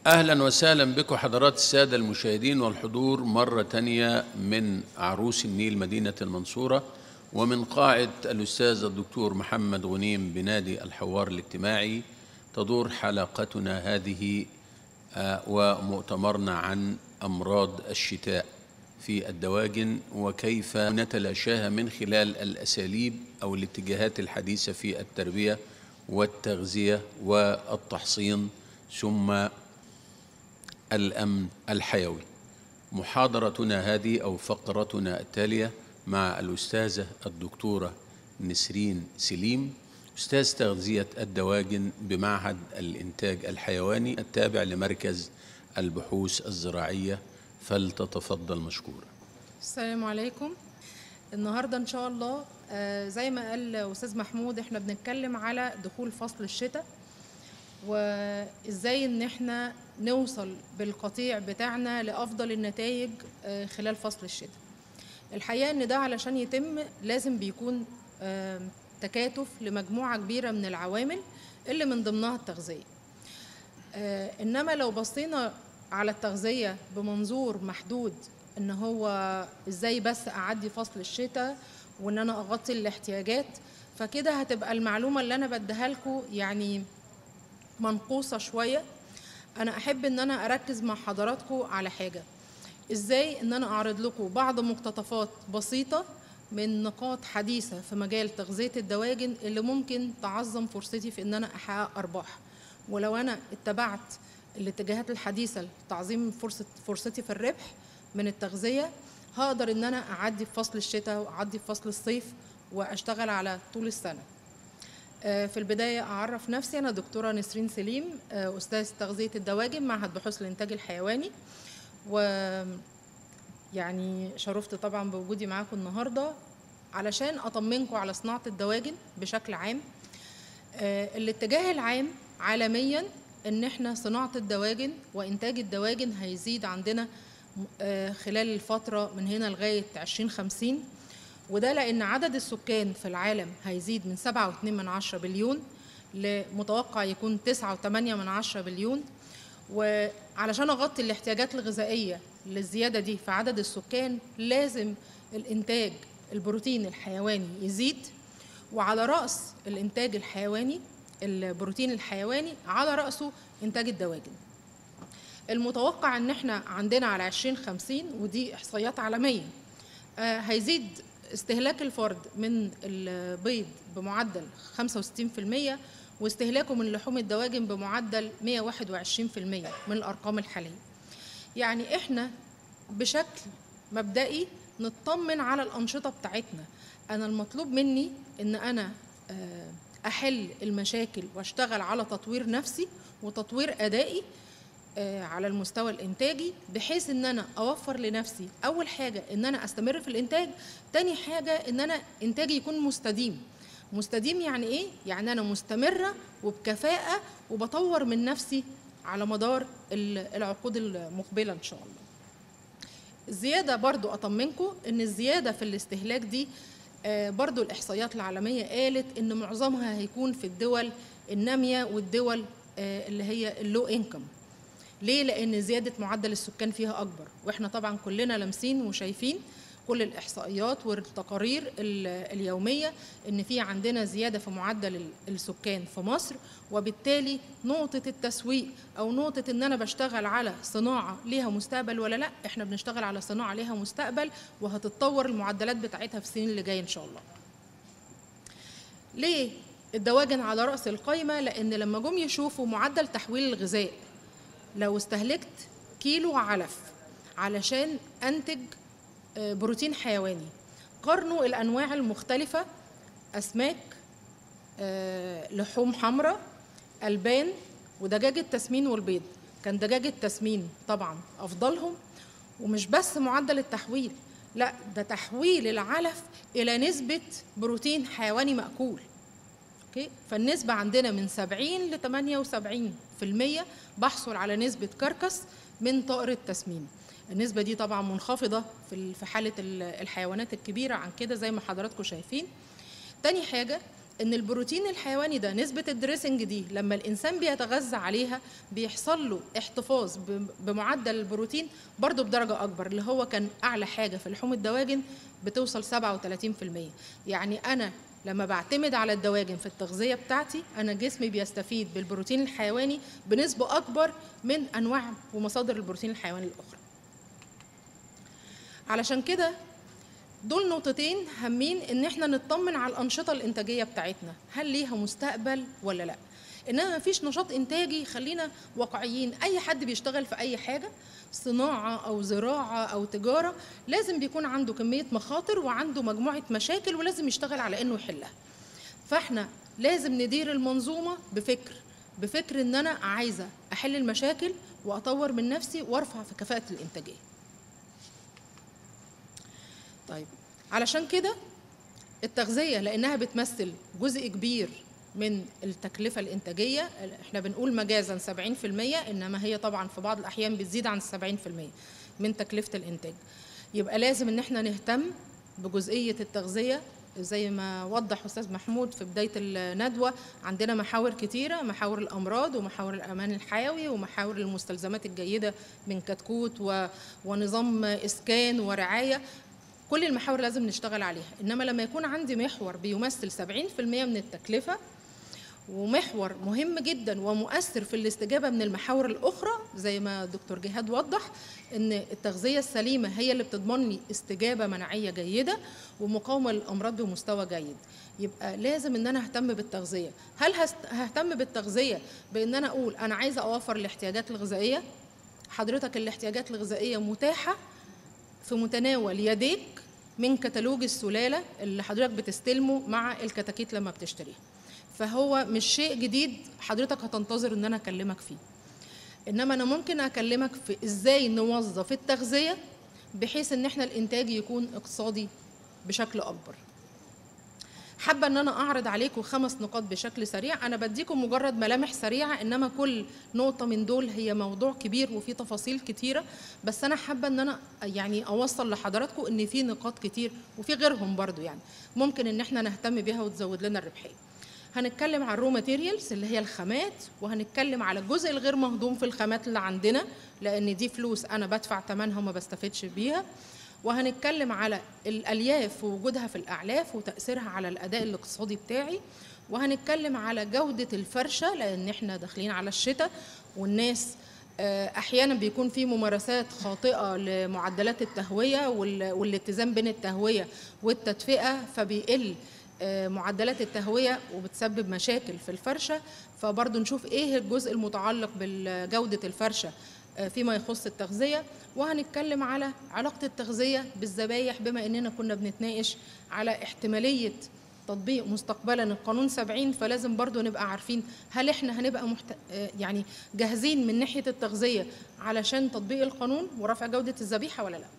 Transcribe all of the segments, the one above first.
أهلا وسهلا بكم حضرات السادة المشاهدين والحضور مرة تانية من عروس النيل مدينة المنصورة ومن قاعة الأستاذ الدكتور محمد غنيم بنادي الحوار الاجتماعي تدور حلقتنا هذه آه، ومؤتمرنا عن أمراض الشتاء في الدواجن وكيف نتلاشاها من خلال الأساليب أو الاتجاهات الحديثة في التربية والتغذية والتحصين ثم الأمن الحيوي محاضرتنا هذه أو فقرتنا التالية مع الأستاذة الدكتورة نسرين سليم أستاذ تغذية الدواجن بمعهد الإنتاج الحيواني التابع لمركز البحوث الزراعية فلتتفضل مشكورة السلام عليكم النهارده ان شاء الله آه، زي ما قال استاذ محمود احنا بنتكلم على دخول فصل الشتاء وازاي ان احنا نوصل بالقطيع بتاعنا لافضل النتائج آه، خلال فصل الشتاء الحقيقه ان ده علشان يتم لازم بيكون آه، تكاتف لمجموعه كبيره من العوامل اللي من ضمنها التغذيه آه، انما لو بصينا على التغذيه بمنظور محدود ان هو ازاي بس اعدي فصل الشتاء وان انا اغطي الاحتياجات فكده هتبقى المعلومه اللي انا بديها لكم يعني منقوصه شويه انا احب ان انا اركز مع حضراتكم على حاجه ازاي ان انا اعرض لكم بعض مقتطفات بسيطه من نقاط حديثه في مجال تغذيه الدواجن اللي ممكن تعظم فرصتي في ان انا احقق ارباح ولو انا اتبعت الاتجاهات الحديثه لتعظيم فرصه فرصتي في الربح من التغذيه هقدر ان انا اعدي في فصل الشتاء واعدي في فصل الصيف واشتغل على طول السنه آه، في البداية أعرف نفسي أنا دكتورة نسرين سليم آه، أستاذ تغذية الدواجن معهد بحوث الإنتاج الحيواني و يعني شرفت طبعا بوجودي معاكم النهاردة علشان أطمنكم على صناعة الدواجن بشكل عام آه، الاتجاه العام عالميا ان احنا صناعة الدواجن وانتاج الدواجن هيزيد عندنا آه، خلال الفترة من هنا لغاية 2050 وده لأن عدد السكان في العالم هيزيد من 7.2 من عشرة بليون لمتوقع يكون 9.8 من عشرة بليون وعلشان أغطي الاحتياجات الغذائية للزيادة دي في عدد السكان لازم الإنتاج البروتين الحيواني يزيد وعلى رأس الإنتاج الحيواني البروتين الحيواني على رأسه إنتاج الدواجن المتوقع ان احنا عندنا على 2050 ودي احصائيات عالميه آه، هيزيد استهلاك الفرد من البيض بمعدل 65% واستهلاكه من لحوم الدواجن بمعدل 121% من الارقام الحاليه يعني احنا بشكل مبدئي نطمن على الانشطه بتاعتنا انا المطلوب مني ان انا آه، احل المشاكل واشتغل على تطوير نفسي وتطوير ادائي آه، على المستوى الانتاجي بحيث ان انا اوفر لنفسي اول حاجه ان انا استمر في الانتاج تاني حاجه ان انا انتاجي يكون مستديم مستديم يعني ايه يعني انا مستمره وبكفاءه وبطور من نفسي على مدار ال- العقود المقبله ان شاء الله الزياده برضو اطمنكم ان الزياده في الاستهلاك دي آه، برضو الاحصائيات العالميه قالت ان معظمها هيكون في الدول الناميه والدول آه، اللي هي اللو انكم ليه؟ لأن زيادة معدل السكان فيها أكبر، وإحنا طبعًا كلنا لامسين وشايفين كل الإحصائيات والتقارير ال- اليومية إن في عندنا زيادة في معدل ال- السكان في مصر، وبالتالي نقطة التسويق أو نقطة إن أنا بشتغل على صناعة ليها مستقبل ولا لأ، إحنا بنشتغل على صناعة ليها مستقبل وهتتطور المعدلات بتاعتها في السنين اللي جاية إن شاء الله. ليه؟ الدواجن على رأس القايمة لأن لما جم يشوفوا معدل تحويل الغذاء لو استهلكت كيلو علف علشان انتج آه، بروتين حيواني قارنوا الانواع المختلفه اسماك آه، لحوم حمراء البان ودجاج التسمين والبيض كان دجاج التسمين طبعا افضلهم ومش بس معدل التحويل لا ده تحويل العلف الى نسبه بروتين حيواني ماكول اوكي فالنسبة عندنا من 70 ل 78% بحصل على نسبة كركس من طائر التسمين النسبة دي طبعا منخفضة في ال- في حالة ال- الحيوانات الكبيرة عن كده زي ما حضراتكم شايفين تاني حاجة ان البروتين الحيواني ده نسبه الدريسنج دي لما الانسان بيتغذى عليها بيحصل له احتفاظ ب- بمعدل البروتين برضو بدرجه اكبر اللي هو كان اعلى حاجه في لحوم الدواجن بتوصل 37% يعني انا لما بعتمد على الدواجن في التغذيه بتاعتي انا جسمي بيستفيد بالبروتين الحيواني بنسبه اكبر من انواع ومصادر البروتين الحيواني الاخرى علشان كده دول نقطتين هامين ان احنا نطمن على الانشطه الانتاجيه بتاعتنا هل ليها مستقبل ولا لا انما مفيش نشاط انتاجي خلينا واقعيين اي حد بيشتغل في اي حاجه صناعه او زراعه او تجاره لازم بيكون عنده كميه مخاطر وعنده مجموعه مشاكل ولازم يشتغل على انه يحلها فاحنا لازم ندير المنظومه بفكر بفكر ان انا عايزه احل المشاكل واطور من نفسي وارفع في كفاءه الانتاجيه طيب علشان كده التغذية لأنها بتمثل جزء كبير من التكلفة الإنتاجية احنا بنقول مجازا 70% إنما هي طبعا في بعض الأحيان بتزيد عن 70% من تكلفة الإنتاج يبقى لازم إن احنا نهتم بجزئية التغذية زي ما وضح أستاذ محمود في بداية الندوة عندنا محاور كتيرة محاور الأمراض ومحاور الأمان الحيوي ومحاور المستلزمات الجيدة من كتكوت و... ونظام إسكان ورعاية كل المحاور لازم نشتغل عليها انما لما يكون عندي محور بيمثل 70% من التكلفه ومحور مهم جدا ومؤثر في الاستجابه من المحاور الاخرى زي ما دكتور جهاد وضح ان التغذيه السليمه هي اللي بتضمن لي استجابه مناعيه جيده ومقاومه للامراض بمستوى جيد يبقى لازم ان انا اهتم بالتغذيه هل هست- ههتم بالتغذيه بان انا اقول انا عايزه اوفر الاحتياجات الغذائيه حضرتك الاحتياجات الغذائيه متاحه في متناول يديك من كتالوج السلالة اللي حضرتك بتستلمه مع الكتاكيت لما بتشتريها فهو مش شيء جديد حضرتك هتنتظر ان انا اكلمك فيه انما انا ممكن اكلمك في ازاي نوظف التغذية بحيث ان احنا الانتاج يكون اقتصادي بشكل اكبر حابة ان انا اعرض عليكم خمس نقاط بشكل سريع انا بديكم مجرد ملامح سريعة انما كل نقطة من دول هي موضوع كبير وفيه تفاصيل كتيرة بس انا حابة ان انا يعني اوصل لحضراتكم ان في نقاط كتير وفي غيرهم برضو يعني ممكن ان احنا نهتم بيها وتزود لنا الربحية هنتكلم عن الرو ماتيريالز اللي هي الخامات وهنتكلم على الجزء الغير مهضوم في الخامات اللي عندنا لان دي فلوس انا بدفع ثمنها وما بستفدش بيها وهنتكلم على الالياف ووجودها في الاعلاف وتاثيرها على الاداء الاقتصادي بتاعي وهنتكلم على جوده الفرشه لان احنا داخلين على الشتاء والناس آه، احيانا بيكون في ممارسات خاطئه لمعدلات التهويه وال- والاتزان بين التهويه والتدفئه فبيقل آه، معدلات التهويه وبتسبب مشاكل في الفرشه فبرضه نشوف ايه الجزء المتعلق بجوده الفرشه آه، فيما يخص التغذيه وهنتكلم على علاقه التغذيه بالذبايح بما اننا كنا بنتناقش على احتماليه تطبيق مستقبلا القانون 70 فلازم برضو نبقى عارفين هل احنا هنبقى محت... آه، يعني جاهزين من ناحيه التغذيه علشان تطبيق القانون ورفع جوده الذبيحه ولا لا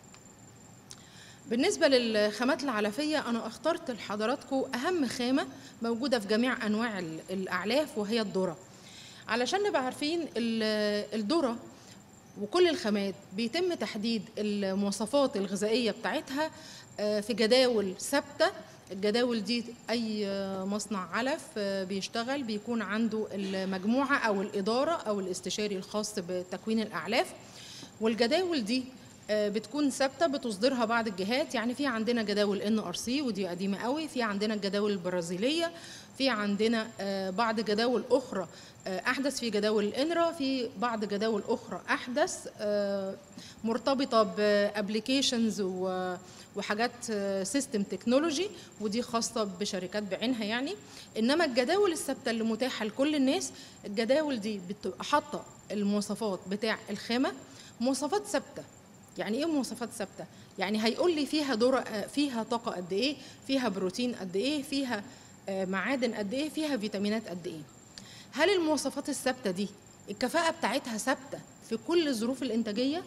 بالنسبة للخامات العلفية أنا اخترت لحضراتكم أهم خامة موجودة في جميع أنواع ال- الأعلاف وهي الذرة علشان نبقى عارفين ال- الذرة وكل الخامات بيتم تحديد المواصفات الغذائية بتاعتها آه، في جداول ثابتة الجداول دي أي آه، مصنع علف آه، بيشتغل بيكون عنده المجموعة أو الإدارة أو الاستشاري الخاص بتكوين الأعلاف والجداول دي آه، بتكون ثابته بتصدرها بعض الجهات يعني في عندنا جداول ان ار سي ودي قديمه قوي في عندنا الجداول البرازيليه في عندنا آه، بعض جداول اخرى آه، احدث في جداول الانرا في بعض جداول اخرى احدث آه، مرتبطه بابلكيشنز وحاجات سيستم تكنولوجي ودي خاصه بشركات بعينها يعني انما الجداول الثابته اللي متاحه لكل الناس الجداول دي بتبقى حاطه المواصفات بتاع الخامه مواصفات ثابته يعني ايه مواصفات ثابته يعني هيقول لي فيها ذره آه، فيها طاقه قد ايه فيها بروتين قد ايه فيها آه، معادن قد ايه فيها فيتامينات قد ايه هل المواصفات الثابته دي الكفاءه بتاعتها ثابته في كل الظروف الانتاجيه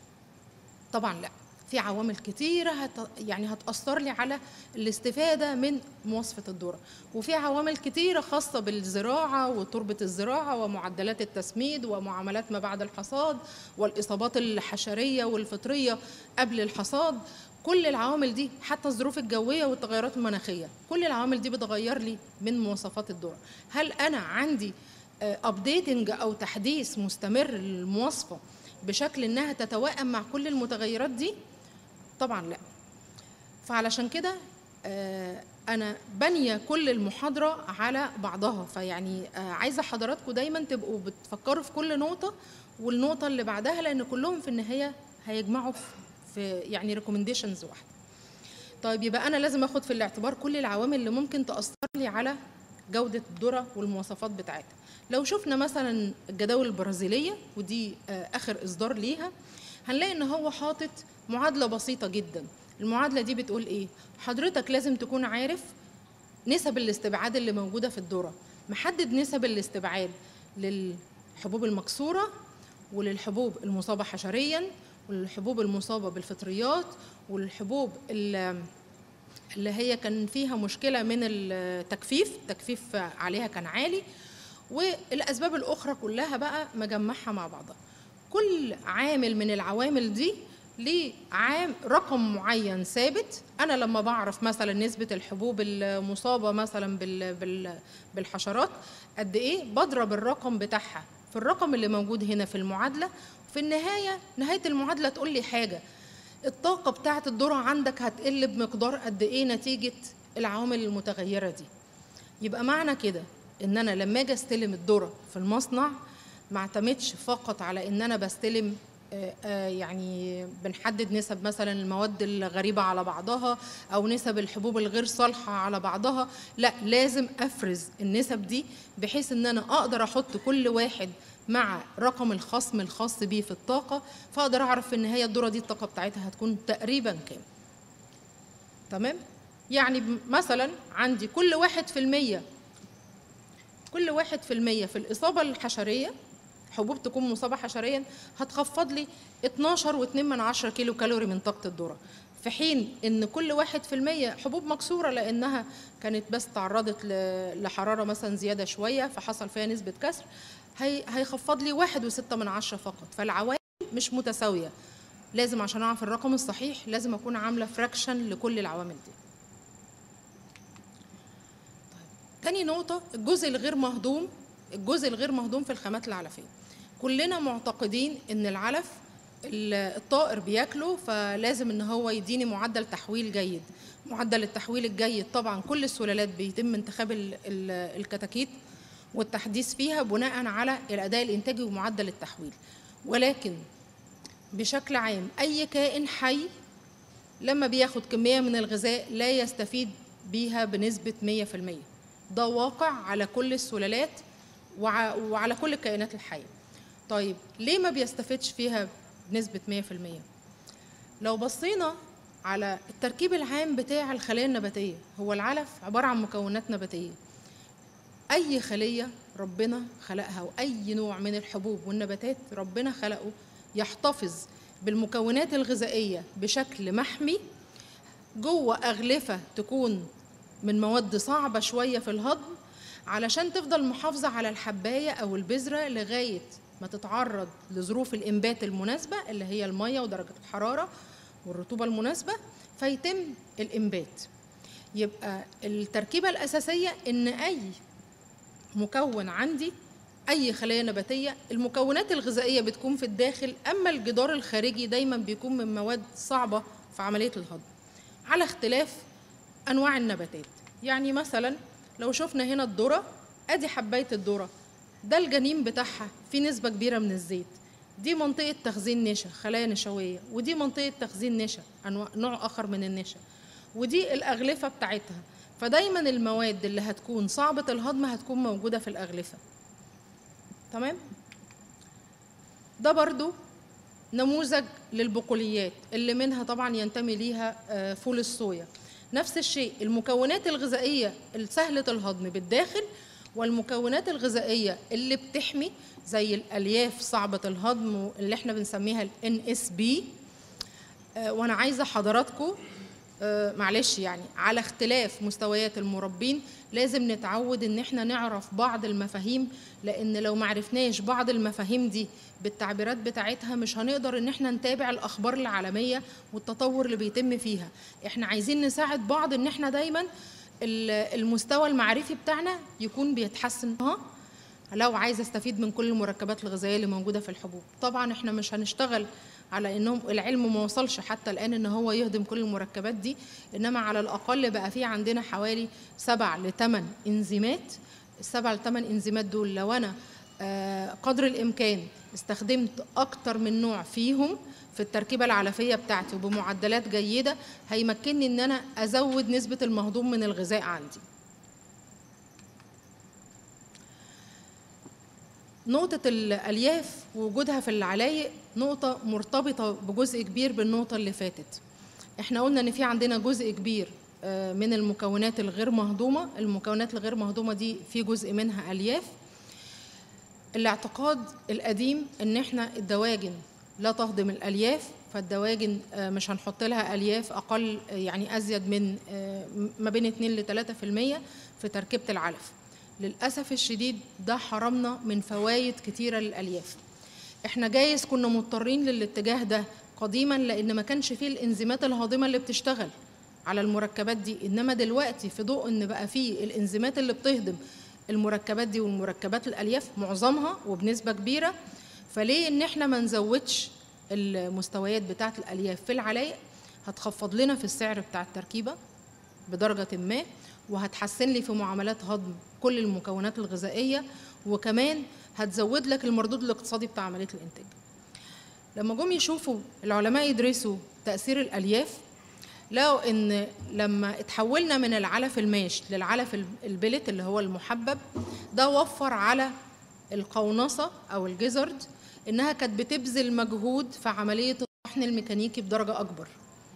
طبعا لا في عوامل كتيرة هت يعني هتأثر لي على الاستفادة من مواصفة الذرة وفي عوامل كتيرة خاصة بالزراعة وتربة الزراعة ومعدلات التسميد ومعاملات ما بعد الحصاد والإصابات الحشرية والفطرية قبل الحصاد كل العوامل دي حتى الظروف الجويه والتغيرات المناخيه كل العوامل دي بتغير لي من مواصفات الذره هل انا عندي ابديتنج او تحديث مستمر للمواصفه بشكل انها تتوائم مع كل المتغيرات دي طبعا لا فعلشان كده آه، انا بانيه كل المحاضره على بعضها فيعني آه، عايزه حضراتكم دايما تبقوا بتفكروا في كل نقطه والنقطه اللي بعدها لان كلهم في النهايه هيجمعوا في- في يعني ريكومنديشنز واحده طيب يبقى انا لازم اخد في الاعتبار كل العوامل اللي ممكن تاثر لي على جوده الذره والمواصفات بتاعتها لو شفنا مثلا الجداول البرازيليه ودي آه، اخر اصدار ليها هنلاقي ان هو حاطط معادله بسيطه جدا المعادله دي بتقول ايه حضرتك لازم تكون عارف نسب الاستبعاد اللي موجوده في الذره محدد نسب الاستبعاد للحبوب المكسوره وللحبوب المصابه حشريا وللحبوب المصابه بالفطريات والحبوب اللي اللي هي كان فيها مشكله من التجفيف التجفيف عليها كان عالي والاسباب الاخرى كلها بقى مجمعها مع بعضها كل عامل من العوامل دي ليه عام رقم معين ثابت انا لما بعرف مثلا نسبه الحبوب المصابه مثلا بال بال بالحشرات قد ايه بضرب الرقم بتاعها في الرقم اللي موجود هنا في المعادله في النهايه نهايه المعادله تقول لي حاجه الطاقه بتاعه الذره عندك هتقل بمقدار قد ايه نتيجه العوامل المتغيره دي يبقى معنى كده ان انا لما اجي استلم الذره في المصنع ما اعتمدش فقط على ان انا بستلم آه، آه، يعني بنحدد نسب مثلا المواد الغريبه على بعضها او نسب الحبوب الغير صالحه على بعضها لا لازم افرز النسب دي بحيث ان انا اقدر احط كل واحد مع رقم الخصم الخاص بيه في الطاقه فاقدر اعرف في النهايه الذره دي الطاقه بتاعتها هتكون تقريبا كام تمام يعني ب- مثلا عندي كل واحد في المية كل واحد في المية في الإصابة الحشرية حبوب تكون مصابة حشريا هتخفض لي 12 و2 من 10 كيلو كالوري من طاقة الذرة في حين ان كل واحد في المية حبوب مكسورة لانها كانت بس تعرضت ل- لحرارة مثلا زيادة شوية فحصل فيها نسبة كسر هي هيخفض لي واحد وستة من عشرة فقط فالعوامل مش متساوية لازم عشان اعرف الرقم الصحيح لازم اكون عاملة فراكشن لكل العوامل دي تاني نقطة الجزء الغير مهضوم الجزء الغير مهضوم في الخامات العلفية كلنا معتقدين ان العلف ال- الطائر بياكله فلازم ان هو يديني معدل تحويل جيد معدل التحويل الجيد طبعا كل السلالات بيتم انتخاب ال- ال- الكتاكيت والتحديث فيها بناء على الاداء الانتاجي ومعدل التحويل ولكن بشكل عام اي كائن حي لما بياخد كمية من الغذاء لا يستفيد بيها بنسبة 100% ده واقع على كل السلالات وع- وعلى كل الكائنات الحية طيب ليه ما بيستفيدش فيها بنسبة 100% لو بصينا على التركيب العام بتاع الخلايا النباتية هو العلف عبارة عن مكونات نباتية أي خلية ربنا خلقها وأي نوع من الحبوب والنباتات ربنا خلقه يحتفظ بالمكونات الغذائية بشكل محمي جوه أغلفة تكون من مواد صعبة شوية في الهضم علشان تفضل محافظة على الحباية أو البذرة لغاية ما تتعرض لظروف الإنبات المناسبة اللي هي المية ودرجة الحرارة والرطوبة المناسبة فيتم الإنبات يبقى التركيبة الأساسية إن أي مكون عندي اي خلايا نباتيه المكونات الغذائيه بتكون في الداخل اما الجدار الخارجي دايما بيكون من مواد صعبه في عمليه الهضم على اختلاف انواع النباتات يعني مثلا لو شفنا هنا الذره ادي حبايه الذره ده الجنين بتاعها فيه نسبه كبيره من الزيت دي منطقه تخزين نشا خلايا نشويه ودي منطقه تخزين نشا أنواع نوع اخر من النشا ودي الاغلفه بتاعتها فدايما المواد اللي هتكون صعبه الهضم هتكون موجوده في الاغلفه تمام ده برضو نموذج للبقوليات اللي منها طبعا ينتمي ليها آه، فول الصويا نفس الشيء المكونات الغذائية السهلة الهضم بالداخل والمكونات الغذائية اللي بتحمي زي الألياف صعبة الهضم اللي احنا بنسميها ال NSB آه، وانا عايزة حضراتكم آه، معلش يعني على اختلاف مستويات المربين لازم نتعود ان احنا نعرف بعض المفاهيم لان لو معرفناش بعض المفاهيم دي بالتعبيرات بتاعتها مش هنقدر ان احنا نتابع الاخبار العالميه والتطور اللي بيتم فيها احنا عايزين نساعد بعض ان احنا دايما ال- المستوى المعرفي بتاعنا يكون بيتحسن ها لو عايز استفيد من كل المركبات الغذائيه اللي موجوده في الحبوب طبعا احنا مش هنشتغل على انهم العلم ما وصلش حتى الان ان هو يهضم كل المركبات دي انما على الاقل بقى في عندنا حوالي سبع لثمان انزيمات السبع لثمان انزيمات دول لو انا آه، قدر الامكان استخدمت اكتر من نوع فيهم في التركيبه العلفيه بتاعتي وبمعدلات جيده هيمكنني ان انا ازود نسبه المهضوم من الغذاء عندي نقطة الألياف ووجودها في العلايق نقطة مرتبطة بجزء كبير بالنقطة اللي فاتت احنا قلنا ان في عندنا جزء كبير آه، من المكونات الغير مهضومة المكونات الغير مهضومة دي في جزء منها ألياف الاعتقاد القديم ان احنا الدواجن لا تهضم الالياف فالدواجن آه، مش هنحط لها الياف اقل آه، يعني ازيد من آه، ما بين 2 ل 3% في تركيبه العلف للاسف الشديد ده حرمنا من فوائد كتيره للالياف احنا جايز كنا مضطرين للاتجاه ده قديما لان ما كانش فيه الانزيمات الهاضمه اللي بتشتغل على المركبات دي انما دلوقتي في ضوء ان بقى فيه الانزيمات اللي بتهضم المركبات دي والمركبات الالياف معظمها وبنسبه كبيره فليه ان احنا ما نزودش المستويات بتاعه الالياف في العلايق هتخفض لنا في السعر بتاع التركيبه بدرجه ما وهتحسن لي في معاملات هضم كل المكونات الغذائيه وكمان هتزود لك المردود الاقتصادي بتاع عمليه الانتاج لما جم يشوفوا العلماء يدرسوا تاثير الالياف لقوا ان لما اتحولنا من العلف الماش للعلف البلت اللي هو المحبب ده وفر على القونصه او الجزرد انها كانت بتبذل مجهود في عمليه الطحن الميكانيكي بدرجه اكبر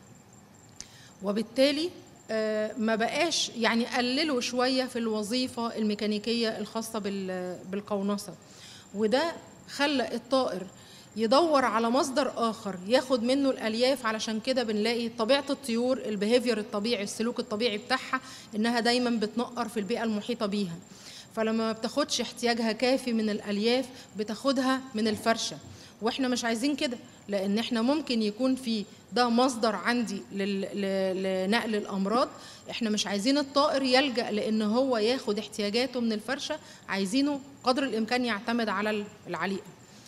وبالتالي آه، ما بقاش يعني قللوا شويه في الوظيفه الميكانيكيه الخاصه بال- بالقونصه وده خلى الطائر يدور على مصدر اخر ياخد منه الالياف علشان كده بنلاقي طبيعه الطيور البيهيفير الطبيعي السلوك الطبيعي بتاعها انها دايما بتنقر في البيئه المحيطه بيها فلما ما بتاخدش احتياجها كافي من الالياف بتاخدها من الفرشه واحنا مش عايزين كده لان احنا ممكن يكون في ده مصدر عندي لل- ل- لنقل الامراض احنا مش عايزين الطائر يلجا لان هو ياخد احتياجاته من الفرشه عايزينه قدر الامكان يعتمد على العليقه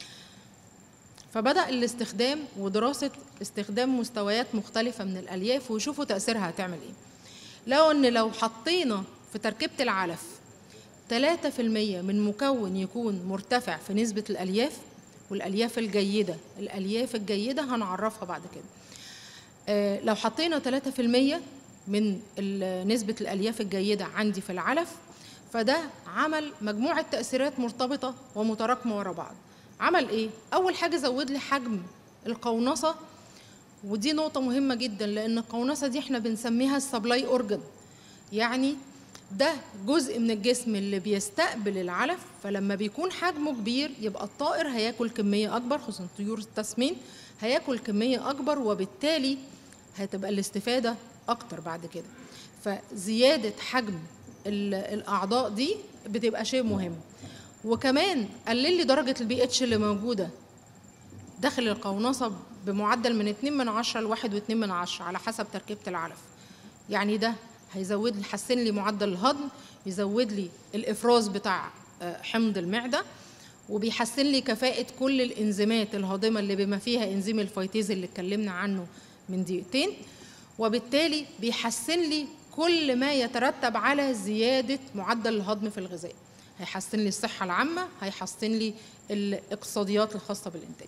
فبدأ الاستخدام ودراسة استخدام مستويات مختلفة من الألياف ويشوفوا تأثيرها هتعمل إيه. لقوا إن لو حطينا في تركيبة العلف 3% من مكون يكون مرتفع في نسبة الألياف والألياف الجيدة الألياف الجيدة هنعرفها بعد كده آه، لو حطينا 3% من ال- نسبة الألياف الجيدة عندي في العلف فده عمل مجموعة تأثيرات مرتبطة ومتراكمة ورا بعض عمل إيه؟ أول حاجة زود لي حجم القونصة ودي نقطة مهمة جدا لأن القونصة دي احنا بنسميها السبلاي أورجن يعني ده جزء من الجسم اللي بيستقبل العلف فلما بيكون حجمه كبير يبقى الطائر هياكل كمية أكبر خصوصا طيور التسمين هياكل كمية أكبر وبالتالي هتبقى الاستفادة أكتر بعد كده فزيادة حجم ال- الأعضاء دي بتبقى شيء مهم وكمان قلل لي درجة البي اتش اللي موجودة داخل القونصة بمعدل من 2 من 10 ل 1 و2 من 10 على حسب تركيبة العلف يعني ده هيزود لي يحسن لي معدل الهضم يزود لي الافراز بتاع آه، حمض المعده وبيحسن لي كفاءه كل الانزيمات الهاضمه اللي بما فيها انزيم الفيتيز اللي اتكلمنا عنه من دقيقتين وبالتالي بيحسن لي كل ما يترتب على زياده معدل الهضم في الغذاء هيحسن لي الصحه العامه هيحسن لي الاقتصاديات الخاصه بالانتاج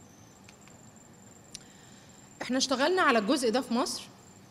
احنا اشتغلنا على الجزء ده في مصر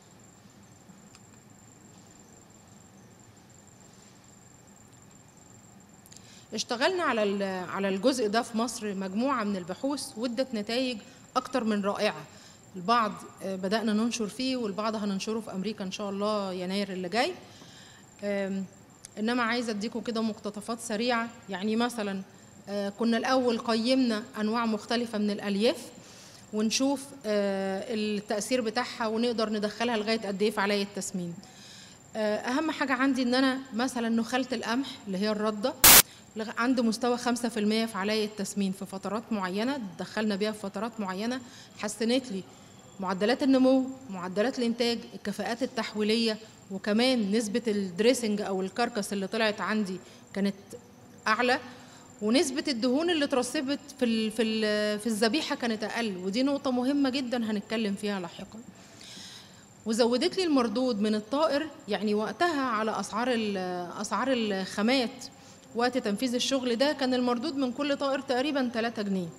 اشتغلنا على ال- على الجزء ده في مصر مجموعه من البحوث وادت نتائج اكتر من رائعه البعض آه، بدانا ننشر فيه والبعض هننشره في امريكا ان شاء الله يناير اللي جاي آم، انما عايزه اديكم كده مقتطفات سريعه يعني مثلا آه، كنا الاول قيمنا انواع مختلفه من الالياف ونشوف آه، التاثير بتاعها ونقدر ندخلها لغايه قد ايه في علاية التسمين آه، اهم حاجه عندي ان انا مثلا نخاله القمح اللي هي الرده لغ- عند مستوى 5% في علاية التسمين في فترات معينه دخلنا بيها في فترات معينه حسنت لي معدلات النمو معدلات الانتاج الكفاءات التحويليه وكمان نسبه الدريسنج او الكركس اللي طلعت عندي كانت اعلى ونسبه الدهون اللي اترسبت في ال في ال في الذبيحه كانت اقل ودي نقطه مهمه جدا هنتكلم فيها لاحقا وزودت لي المردود من الطائر يعني وقتها على اسعار ال- اسعار الخامات وقت تنفيذ الشغل ده كان المردود من كل طائر تقريبا 3 جنيه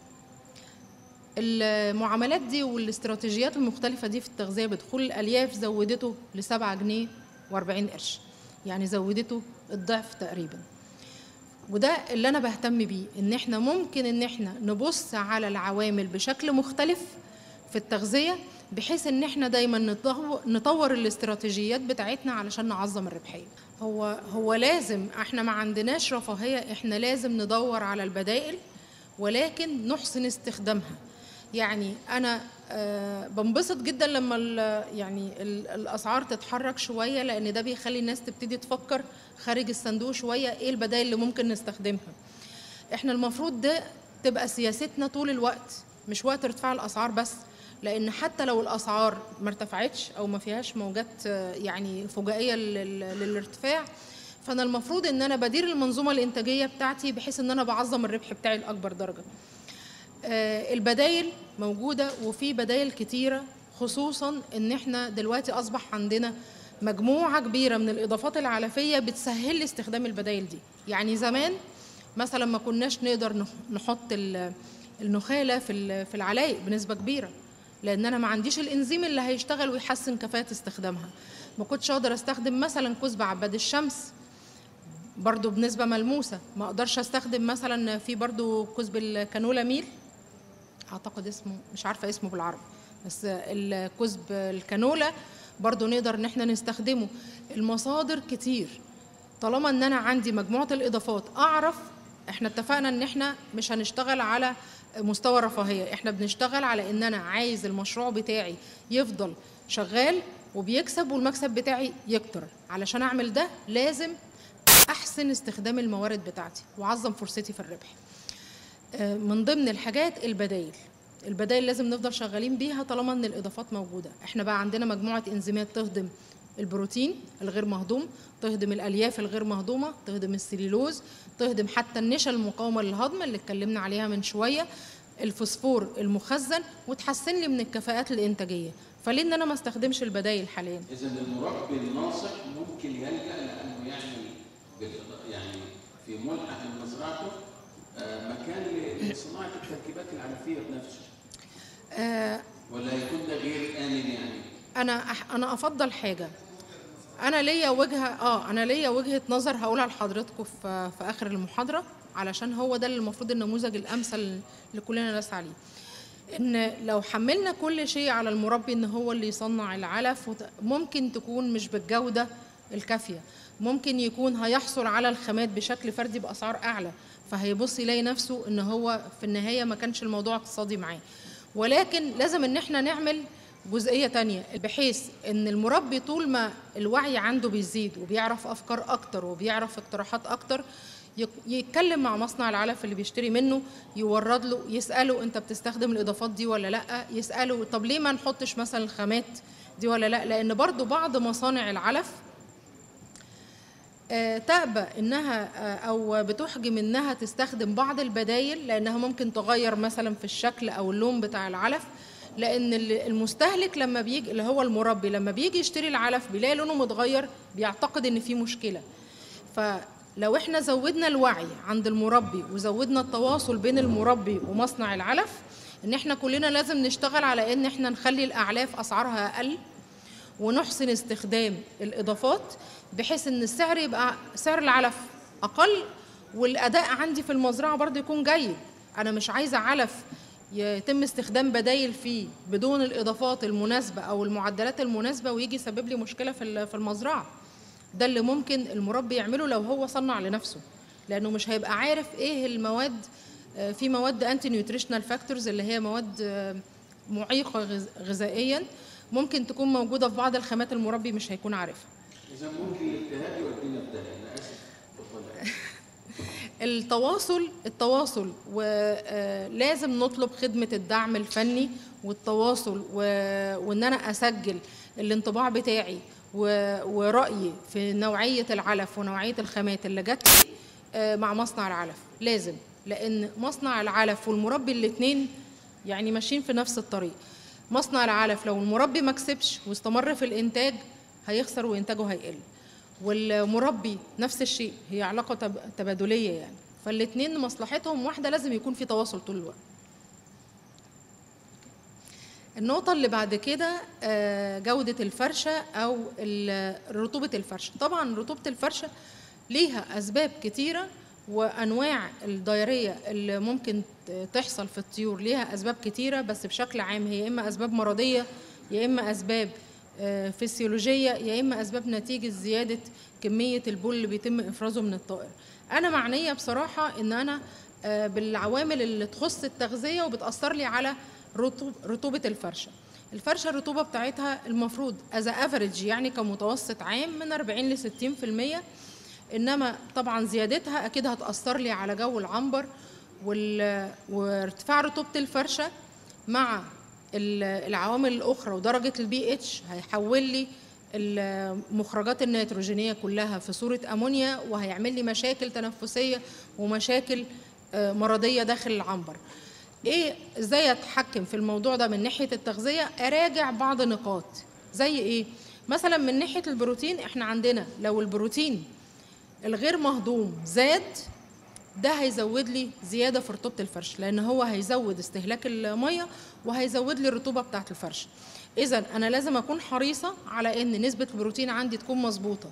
المعاملات دي والاستراتيجيات المختلفة دي في التغذية بدخول الألياف زودته ل 7 جنيه و40 قرش يعني زودته الضعف تقريبا وده اللي أنا بهتم بيه إن إحنا ممكن إن إحنا نبص على العوامل بشكل مختلف في التغذية بحيث إن إحنا دايما نطو- نطور الاستراتيجيات بتاعتنا علشان نعظم الربحية هو هو لازم إحنا ما عندناش رفاهية إحنا لازم ندور على البدائل ولكن نحسن استخدامها يعني انا آه، بنبسط جدا لما ال- يعني ال- الاسعار تتحرك شويه لان ده بيخلي الناس تبتدي تفكر خارج الصندوق شويه ايه البدائل اللي ممكن نستخدمها احنا المفروض ده تبقى سياستنا طول الوقت مش وقت ارتفاع الاسعار بس لان حتى لو الاسعار ما ارتفعتش او ما فيهاش موجات آه، يعني فجائيه لل- للارتفاع فانا المفروض ان انا بدير المنظومه الانتاجيه بتاعتي بحيث ان انا بعظم الربح بتاعي لاكبر درجه آه، البدايل موجودة وفي بدايل كتيرة خصوصا ان احنا دلوقتي اصبح عندنا مجموعة كبيرة من الاضافات العلفية بتسهل لي استخدام البدايل دي يعني زمان مثلا ما كناش نقدر نح- نحط ال- النخالة في ال- في العلايق بنسبة كبيرة لان انا ما عنديش الانزيم اللي هيشتغل ويحسن كفاءة استخدامها ما كنتش اقدر استخدم مثلا كزب عباد الشمس برضو بنسبة ملموسة ما اقدرش استخدم مثلا في برضو كزب الكانولا ميل اعتقد اسمه مش عارفه اسمه بالعربي بس الكزب الكانولا برضو نقدر ان احنا نستخدمه المصادر كتير طالما ان انا عندي مجموعه الاضافات اعرف احنا اتفقنا ان احنا مش هنشتغل على مستوى الرفاهيه احنا بنشتغل على ان انا عايز المشروع بتاعي يفضل شغال وبيكسب والمكسب بتاعي يكتر علشان اعمل ده لازم احسن استخدام الموارد بتاعتي واعظم فرصتي في الربح آه، من ضمن الحاجات البدايل البدايل لازم نفضل شغالين بيها طالما ان الاضافات موجوده احنا بقى عندنا مجموعه انزيمات تهضم البروتين الغير مهضوم تهضم الالياف الغير مهضومه تهضم السليلوز تهضم حتى النشا المقاومه للهضم اللي اتكلمنا عليها من شويه الفوسفور المخزن وتحسن لي من الكفاءات الانتاجيه فليه ان انا ما استخدمش البدايل حاليا إذا المربي الناصح ممكن يلجأ لأنه يعمل بال- يعني في ملحق مزرعته آه، مكان ل- لصناعة التركيبات العلفية بنفسه آه ولا يكون ده غير آمن يعني؟ انا أح- انا افضل حاجه انا ليا وجهه اه انا ليا وجهه نظر هقولها لحضراتكم في في اخر المحاضره علشان هو ده اللي المفروض النموذج الامثل اللي كلنا نسعى عليه ان لو حملنا كل شيء على المربي ان هو اللي يصنع العلف وت- ممكن تكون مش بالجوده الكافيه ممكن يكون هيحصل على الخامات بشكل فردي باسعار اعلى فهيبص يلاقي نفسه ان هو في النهايه ما كانش الموضوع اقتصادي معاه ولكن لازم ان احنا نعمل جزئيه تانية بحيث ان المربي طول ما الوعي عنده بيزيد وبيعرف افكار اكتر وبيعرف اقتراحات اكتر يك- يتكلم مع مصنع العلف اللي بيشتري منه يورد له يساله انت بتستخدم الاضافات دي ولا لا يساله طب ليه ما نحطش مثلا الخامات دي ولا لا لان برضو بعض مصانع العلف آه، تأبى انها آه، او بتحجم انها تستخدم بعض البدايل لانها ممكن تغير مثلا في الشكل او اللون بتاع العلف لان ال- المستهلك لما بيجي اللي هو المربي لما بيجي يشتري العلف بيلاقي لونه متغير بيعتقد ان في مشكله فلو احنا زودنا الوعي عند المربي وزودنا التواصل بين المربي ومصنع العلف ان احنا كلنا لازم نشتغل على ان احنا نخلي الاعلاف اسعارها اقل ونحسن استخدام الاضافات بحيث ان السعر يبقى سعر العلف اقل والاداء عندي في المزرعه برضه يكون جيد انا مش عايزه علف يتم استخدام بدايل فيه بدون الاضافات المناسبه او المعدلات المناسبه ويجي يسبب لي مشكله في ال- في المزرعه ده اللي ممكن المربي يعمله لو هو صنع لنفسه لانه مش هيبقى عارف ايه المواد آه، في مواد انتي نيوتريشنال فاكتورز اللي هي مواد آه، معيقه غذ- غذائيا ممكن تكون موجوده في بعض الخامات المربي مش هيكون عارفها اذا ممكن الاجتهاد يودينا في داهيه انا اسف اتفضل التواصل التواصل ولازم نطلب خدمة الدعم الفني والتواصل و- وإن أنا أسجل الانطباع بتاعي و- ورأيي في نوعية العلف ونوعية الخامات اللي جت لي آه، مع مصنع العلف لازم لأن مصنع العلف والمربي الاتنين يعني ماشيين في نفس الطريق مصنع العلف لو المربي ما كسبش واستمر في الإنتاج هيخسر وإنتاجه هيقل والمربي نفس الشيء هي علاقة تب- تبادلية يعني فالاتنين مصلحتهم واحدة لازم يكون في تواصل طول الوقت النقطة اللي بعد كده آه، جودة الفرشة أو ال- رطوبة الفرشة طبعا رطوبة الفرشة ليها أسباب كتيرة وأنواع الدايرية اللي ممكن ت- تحصل في الطيور ليها أسباب كتيرة بس بشكل عام هي إما أسباب مرضية يا إما أسباب آه، فسيولوجية يا إما أسباب نتيجة زيادة كمية البول اللي بيتم إفرازه من الطائر أنا معنية بصراحة إن أنا آه، بالعوامل اللي تخص التغذية وبتأثر لي على رطوب رطوبة الفرشة الفرشة الرطوبة بتاعتها المفروض از افريج يعني كمتوسط عام من 40 ل 60% انما طبعا زيادتها اكيد هتأثر لي على جو العنبر وال... وارتفاع رطوبة الفرشة مع ال- العوامل الاخرى ودرجة البي اتش هيحول لي المخرجات النيتروجينية كلها في صورة امونيا وهيعمل لي مشاكل تنفسية ومشاكل آه، مرضية داخل العنبر ايه ازاي اتحكم في الموضوع ده من ناحيه التغذيه اراجع بعض نقاط زي ايه مثلا من ناحيه البروتين احنا عندنا لو البروتين الغير مهضوم زاد ده هيزود لي زياده في رطوبه الفرش لان هو هيزود استهلاك الميه وهيزود لي الرطوبه بتاعه الفرش اذا انا لازم اكون حريصه على ان نسبه البروتين عندي تكون مظبوطه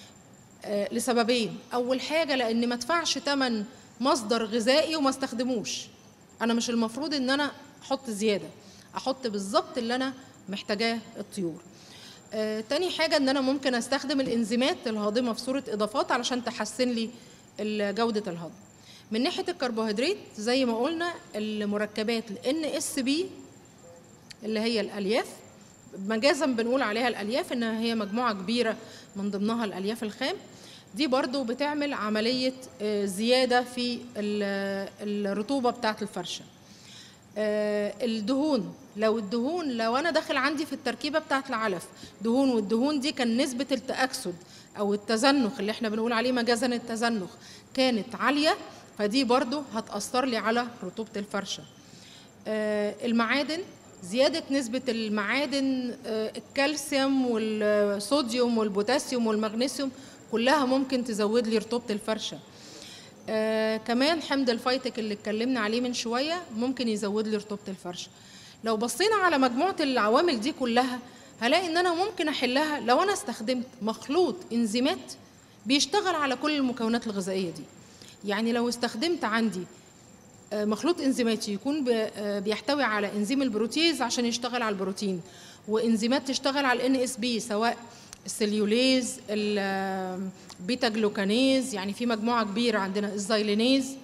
آه، لسببين اول حاجه لان ما ادفعش ثمن مصدر غذائي وما استخدموش انا مش المفروض ان انا احط زياده احط بالظبط اللي انا محتاجاه الطيور آه، تاني حاجه ان انا ممكن استخدم الانزيمات الهاضمه في صوره اضافات علشان تحسن لي ال- جوده الهضم من ناحيه الكربوهيدرات زي ما قلنا المركبات ال اس بي اللي هي الالياف مجازا بنقول عليها الالياف انها هي مجموعه كبيره من ضمنها الالياف الخام دي برضو بتعمل عمليه آه، زياده في ال- الرطوبه بتاعه الفرشه آه، الدهون لو الدهون لو انا داخل عندي في التركيبه بتاعه العلف دهون والدهون دي كان نسبه التاكسد او التزنخ اللي احنا بنقول عليه مجازا التزنخ كانت عاليه فدي برضو هتاثر لي على رطوبه الفرشه آه، المعادن زيادة نسبة المعادن آه، الكالسيوم والصوديوم والبوتاسيوم والمغنيسيوم كلها ممكن تزود لي رطوبة الفرشة آه كمان حمض الفيتك اللي اتكلمنا عليه من شوية ممكن يزود لي رطوبة الفرشة لو بصينا على مجموعة العوامل دي كلها هلاقي ان انا ممكن احلها لو انا استخدمت مخلوط انزيمات بيشتغل على كل المكونات الغذائية دي يعني لو استخدمت عندي آه، مخلوط انزيماتي يكون ب- آه، بيحتوي على انزيم البروتيز عشان يشتغل على البروتين وانزيمات تشتغل على الان اس بي سواء السليوليز البيتا جلوكانيز يعني في مجموعه كبيره عندنا الزايلينيز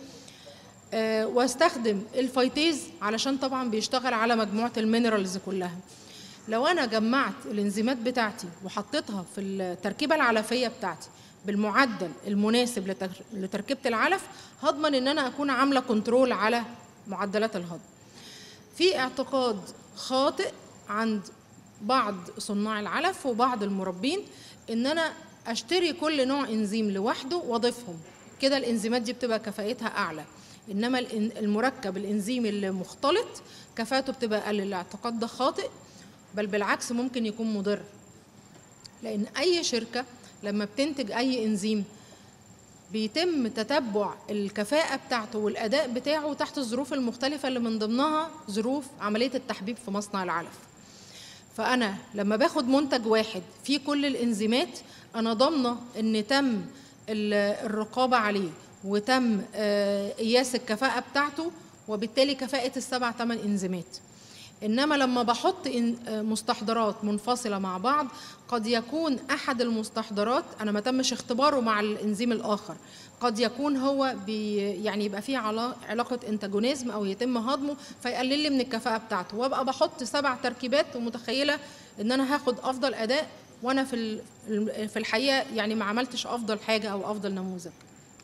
آه، واستخدم الفيتيز علشان طبعا بيشتغل على مجموعه المينرالز كلها لو انا جمعت الانزيمات بتاعتي وحطيتها في التركيبه العلفيه بتاعتي بالمعدل المناسب لتر- لتركيبه العلف هضمن ان انا اكون عامله كنترول على معدلات الهضم في اعتقاد خاطئ عند بعض صناع العلف وبعض المربين ان انا اشتري كل نوع انزيم لوحده واضيفهم كده الانزيمات دي بتبقى كفاءتها اعلى انما الإن- المركب الانزيمي اللي مختلط كفاءته بتبقى اقل الاعتقاد ده خاطئ بل بالعكس ممكن يكون مضر لان اي شركه لما بتنتج اي انزيم بيتم تتبع الكفاءة بتاعته والأداء بتاعه تحت الظروف المختلفة اللي من ضمنها ظروف عملية التحبيب في مصنع العلف فأنا لما باخد منتج واحد فيه كل الإنزيمات أنا ضامنة إن تم ال- الرقابة عليه وتم آه، قياس الكفاءة بتاعته وبالتالي كفاءة السبع ثمان إنزيمات انما لما بحط إن- آه، مستحضرات منفصله مع بعض قد يكون احد المستحضرات انا ما تمش اختباره مع الانزيم الاخر قد يكون هو بي يعني يبقى فيه علا- علاقه انتاجونيزم او يتم هضمه فيقلل لي من الكفاءه بتاعته وابقى بحط سبع تركيبات ومتخيله ان انا هاخد افضل اداء وانا في ال- في الحقيقه يعني ما عملتش افضل حاجه او افضل نموذج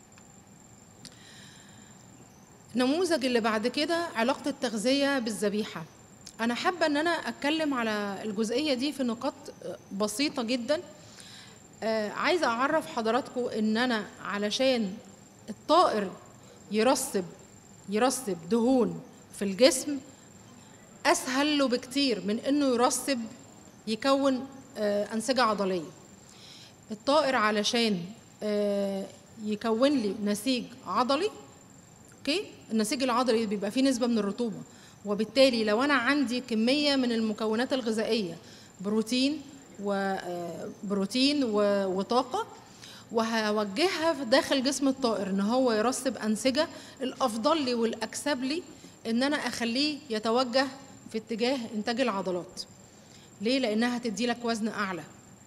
النموذج اللي بعد كده علاقة التغذية بالذبيحة أنا حابة إن أنا أتكلم على الجزئية دي في نقاط بسيطة جدا آه، عايزة أعرف حضراتكم إن أنا علشان الطائر يرسب يرسب دهون في الجسم أسهل له بكتير من إنه يرسب يكون آه، أنسجة عضلية الطائر علشان آه، يكون لي نسيج عضلي اوكي النسيج العضلي بيبقى فيه نسبه من الرطوبه وبالتالي لو انا عندي كميه من المكونات الغذائيه بروتين وبروتين وطاقه وهوجهها في داخل جسم الطائر ان هو يرسب انسجه الافضل لي والاكسب لي ان انا اخليه يتوجه في اتجاه انتاج العضلات ليه لانها هتدي لك وزن اعلى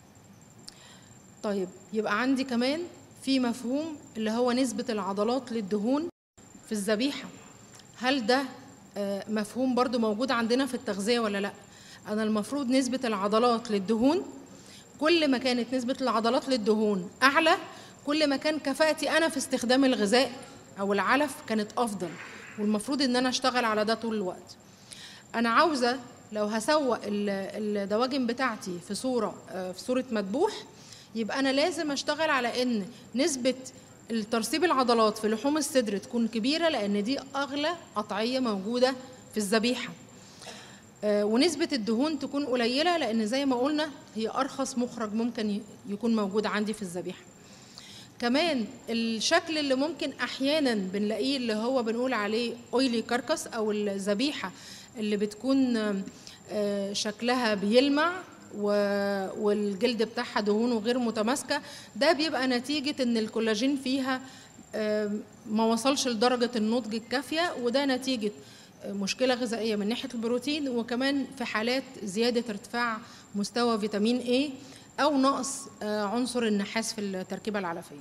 طيب يبقى عندي كمان في مفهوم اللي هو نسبه العضلات للدهون في الذبيحة هل ده آه، مفهوم برضو موجود عندنا في التغذية ولا لا أنا المفروض نسبة العضلات للدهون كل ما كانت نسبة العضلات للدهون أعلى كل ما كان كفاءتي أنا في استخدام الغذاء أو العلف كانت أفضل والمفروض إن أنا أشتغل على ده طول الوقت أنا عاوزة لو هسوق ال- الدواجن بتاعتي في صورة آه، في صورة مذبوح يبقى أنا لازم أشتغل على إن نسبة الترسيب العضلات في لحوم الصدر تكون كبيرة لأن دي أغلى قطعية موجودة في الذبيحة آه، ونسبة الدهون تكون قليلة لأن زي ما قلنا هي أرخص مخرج ممكن ي- يكون موجود عندي في الذبيحة كمان الشكل اللي ممكن احيانا بنلاقيه اللي هو بنقول عليه اويلي كاركس او الذبيحه اللي بتكون آه، شكلها بيلمع و- والجلد بتاعها دهونه غير متماسكه ده بيبقى نتيجه ان الكولاجين فيها آه، ما وصلش لدرجه النضج الكافيه وده نتيجه آه، مشكله غذائيه من ناحيه البروتين وكمان في حالات زياده ارتفاع مستوى فيتامين A او نقص آه، عنصر النحاس في التركيبه العلفيه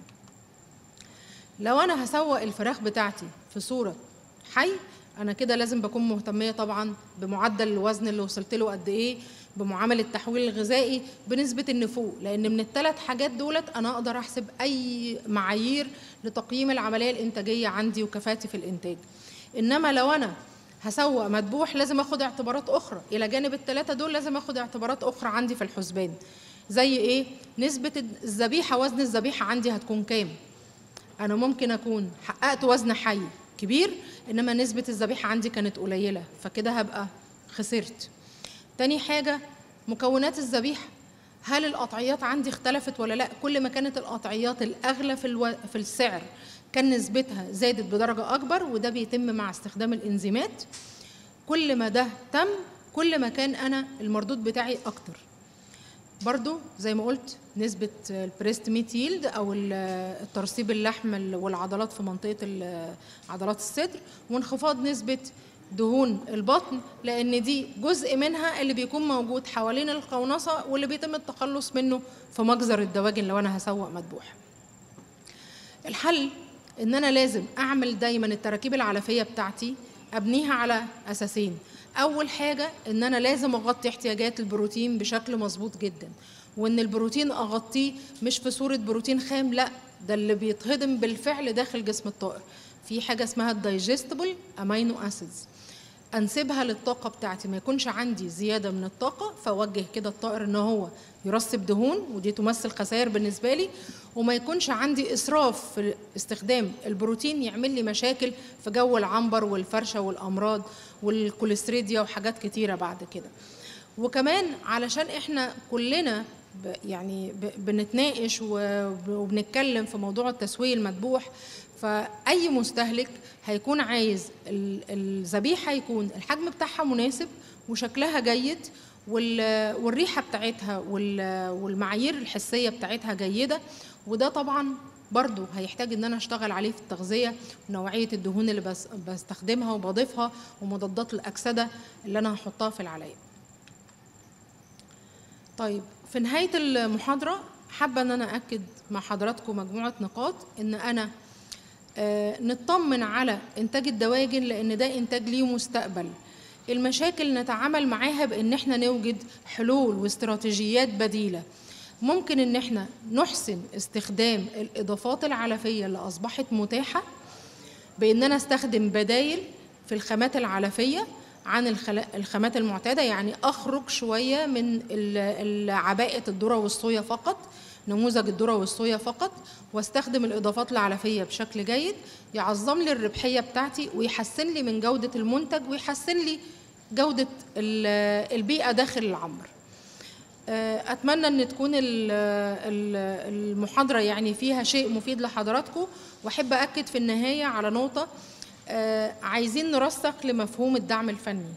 لو انا هسوق الفراخ بتاعتي في صوره حي انا كده لازم بكون مهتميه طبعا بمعدل الوزن اللي وصلت له قد ايه بمعامل التحويل الغذائي بنسبه النفوق لان من الثلاث حاجات دولت انا اقدر احسب اي معايير لتقييم العمليه الانتاجيه عندي وكفاءتي في الانتاج انما لو انا هسوق مذبوح لازم اخد اعتبارات اخرى الى جانب الثلاثه دول لازم اخد اعتبارات اخرى عندي في الحسبان زي ايه نسبه الذبيحه وزن الذبيحه عندي هتكون كام انا ممكن اكون حققت وزن حي كبير انما نسبه الذبيحه عندي كانت قليله فكده هبقى خسرت تاني حاجه مكونات الذبيحه هل القطعيات عندي اختلفت ولا لا كل ما كانت القطعيات الاغلى في الو... في السعر كان نسبتها زادت بدرجه اكبر وده بيتم مع استخدام الانزيمات كل ما ده تم كل ما كان انا المردود بتاعي اكتر برضو زي ما قلت نسبة البريست ميت ييلد أو ال- الترسيب اللحم ال- والعضلات في منطقة ال- عضلات الصدر وانخفاض نسبة دهون البطن لأن دي جزء منها اللي بيكون موجود حوالين القونصة واللي بيتم التخلص منه في مجزر الدواجن لو أنا هسوق مذبوح الحل ان انا لازم اعمل دايما التراكيب العلفيه بتاعتي ابنيها على اساسين اول حاجه ان انا لازم اغطي احتياجات البروتين بشكل مظبوط جدا وان البروتين اغطيه مش في صوره بروتين خام لا ده اللي بيتهضم بالفعل داخل جسم الطائر في حاجه اسمها الدايجستبل امينو اسيدز انسبها للطاقه بتاعتي ما يكونش عندي زياده من الطاقه فاوجه كده الطائر ان هو يرسب دهون ودي تمثل خسائر بالنسبه لي وما يكونش عندي اسراف في استخدام البروتين يعمل لي مشاكل في جو العنبر والفرشه والامراض والكوليستريديا وحاجات كتيره بعد كده وكمان علشان احنا كلنا ب يعني ب بنتناقش وب- وبنتكلم في موضوع التسويق المذبوح فاي مستهلك هيكون عايز ال- الذبيحه يكون الحجم بتاعها مناسب وشكلها جيد وال- والريحه بتاعتها وال- والمعايير الحسيه بتاعتها جيده وده طبعا برضو هيحتاج ان انا اشتغل عليه في التغذيه ونوعيه الدهون اللي بس بستخدمها وبضيفها ومضادات الاكسده اللي انا هحطها في العلايق طيب في نهايه المحاضره حابه ان انا اكد مع حضراتكم مجموعه نقاط ان انا آه، نطمن على انتاج الدواجن لان ده انتاج ليه مستقبل المشاكل نتعامل معاها بان احنا نوجد حلول واستراتيجيات بديله ممكن ان احنا نحسن استخدام الاضافات العلفيه اللي اصبحت متاحه بان انا استخدم بدايل في الخامات العلفيه عن الخلا- الخامات المعتاده يعني اخرج شويه من ال- ال- عباءه الذره والصويا فقط نموذج الذره والصويا فقط واستخدم الاضافات العلفيه بشكل جيد يعظم لي الربحيه بتاعتي ويحسن لي من جوده المنتج ويحسن لي جوده ال- البيئه داخل العنبر آه، اتمنى ان تكون ال- ال- المحاضره يعني فيها شيء مفيد لحضراتكم واحب اكد في النهايه على نقطه آه، عايزين نرسخ لمفهوم الدعم الفني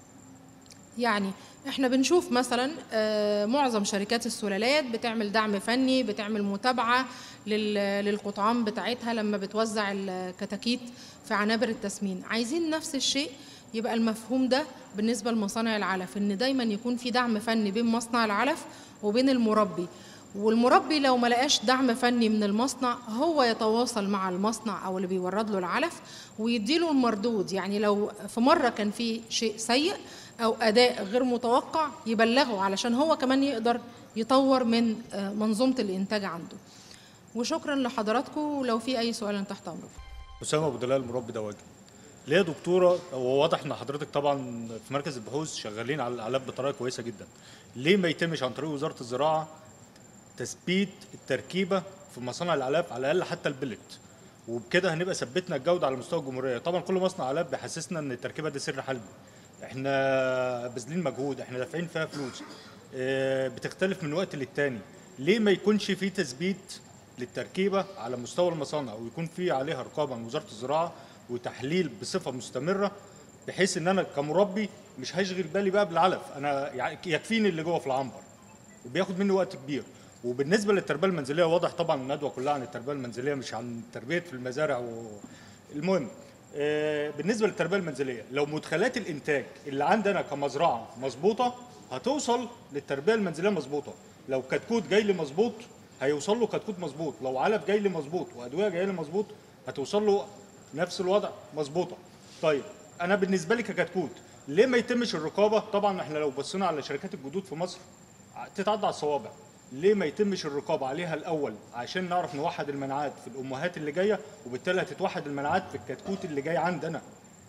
يعني احنا بنشوف مثلا آه، معظم شركات السلالات بتعمل دعم فني بتعمل متابعه لل- للقطعان بتاعتها لما بتوزع الكتاكيت في عنابر التسمين عايزين نفس الشيء يبقى المفهوم ده بالنسبه لمصانع العلف ان دايما يكون في دعم فني بين مصنع العلف وبين المربي والمربي لو ما لقاش دعم فني من المصنع هو يتواصل مع المصنع او اللي بيورد له العلف ويديله المردود يعني لو في مره كان في شيء سيء او اداء غير متوقع يبلغه علشان هو كمان يقدر يطور من آه، منظومه الانتاج عنده وشكرا لحضراتكم ولو في اي سؤال أنا تحت امركم اسامه ابو دلال مربي دواجن ليه يا دكتوره هو واضح ان حضرتك طبعا في مركز البحوث شغالين على الاعلاف بطريقه كويسه جدا ليه ما يتمش عن طريق وزاره الزراعه تثبيت التركيبه في مصانع الاعلاف على الاقل حتى البلت وبكده هنبقى ثبتنا الجوده على مستوى الجمهوريه طبعا كل مصنع اعلاف بيحسسنا ان التركيبه دي سر حلبي احنا باذلين مجهود احنا دافعين فيها فلوس اه، بتختلف من وقت للتاني ليه ما يكونش في تثبيت للتركيبه على مستوى المصانع ويكون في عليها رقابه من وزاره الزراعه وتحليل بصفه مستمره بحيث ان انا كمربي مش هشغل بالي بقى بالعلف انا يعني يكفيني اللي جوه في العنبر وبياخد مني وقت كبير وبالنسبه للتربيه المنزليه واضح طبعا الندوه كلها عن التربيه المنزليه مش عن تربيه في المزارع و... المهم آه، بالنسبه للتربيه المنزليه لو مدخلات الانتاج اللي عندنا كمزرعه مظبوطه هتوصل للتربيه المنزليه مظبوطه لو كتكوت جاي لي مظبوط هيوصل له كتكوت مظبوط لو علف جاي لي مظبوط وادويه جايه لي مظبوط هتوصل له نفس الوضع مظبوطه طيب انا بالنسبه لي ككتكوت ليه ما يتمش الرقابه طبعا احنا لو بصينا على شركات الجدود في مصر تتعدى على الصوابع ليه ما يتمش الرقابه عليها الاول عشان نعرف نوحد المناعات في الامهات اللي جايه وبالتالي هتتوحد المناعات في الكتكوت اللي جاي عندنا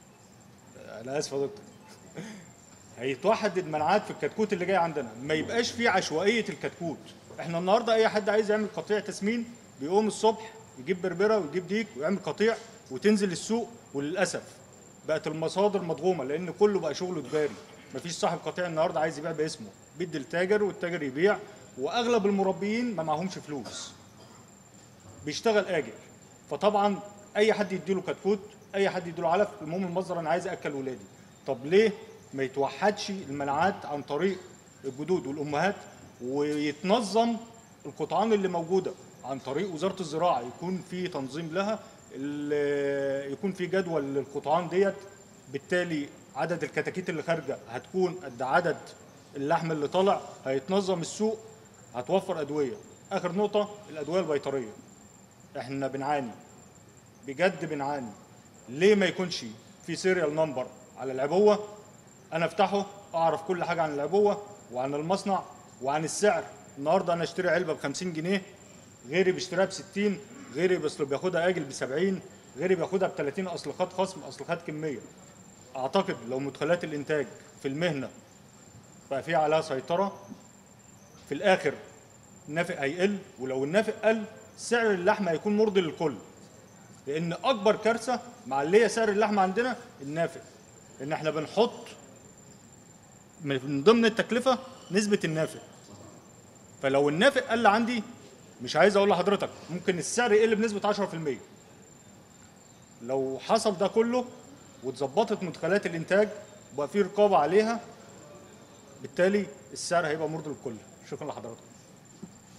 انا اسف يا دكتور هيتوحد المناعات في الكتكوت اللي جاي عندنا ما يبقاش في عشوائيه الكتكوت احنا النهارده اي حد عايز يعمل قطيع تسمين بيقوم الصبح يجيب بربره ويجيب ديك ويعمل قطيع وتنزل السوق وللاسف بقت المصادر مضغومه لان كله بقى شغله تجاري مفيش صاحب قطيع النهارده عايز يبيع باسمه بيدي التاجر والتاجر يبيع واغلب المربيين ما معهمش فلوس بيشتغل اجر فطبعا اي حد يديله كتكوت اي حد يديله علف المهم المصدر انا عايز اكل ولادي طب ليه ما يتوحدش المناعات عن طريق الجدود والامهات ويتنظم القطعان اللي موجوده عن طريق وزاره الزراعه يكون في تنظيم لها ال- يكون في جدول للقطعان ديت بالتالي عدد الكتاكيت اللي خارجه هتكون قد عدد اللحم اللي طالع هيتنظم السوق هتوفر ادويه اخر نقطه الادويه البيطريه احنا بنعاني بجد بنعاني ليه ما يكونش في سيريال نمبر على العبوه انا افتحه اعرف كل حاجه عن العبوه وعن المصنع وعن السعر النهارده انا اشتري علبه ب 50 جنيه غيري بيشتريها ب 60 غيري بس بياخدها اجل ب 70 غيري بياخدها ب 30 اصل خد خصم اصل خد كميه اعتقد لو مدخلات الانتاج في المهنه بقى في عليها سيطره في الاخر النافق هيقل ولو النافق قل سعر اللحمه هيكون مرضي للكل لان اكبر كارثه معليه سعر اللحمه عندنا النافق ان احنا بنحط من ضمن التكلفه نسبه النافق فلو النافق قل عندي مش عايز اقول لحضرتك ممكن السعر يقل بنسبه 10% لو حصل ده كله واتظبطت مدخلات الانتاج وبقى في رقابه عليها بالتالي السعر هيبقى مرضي للكل شكرا لحضرتك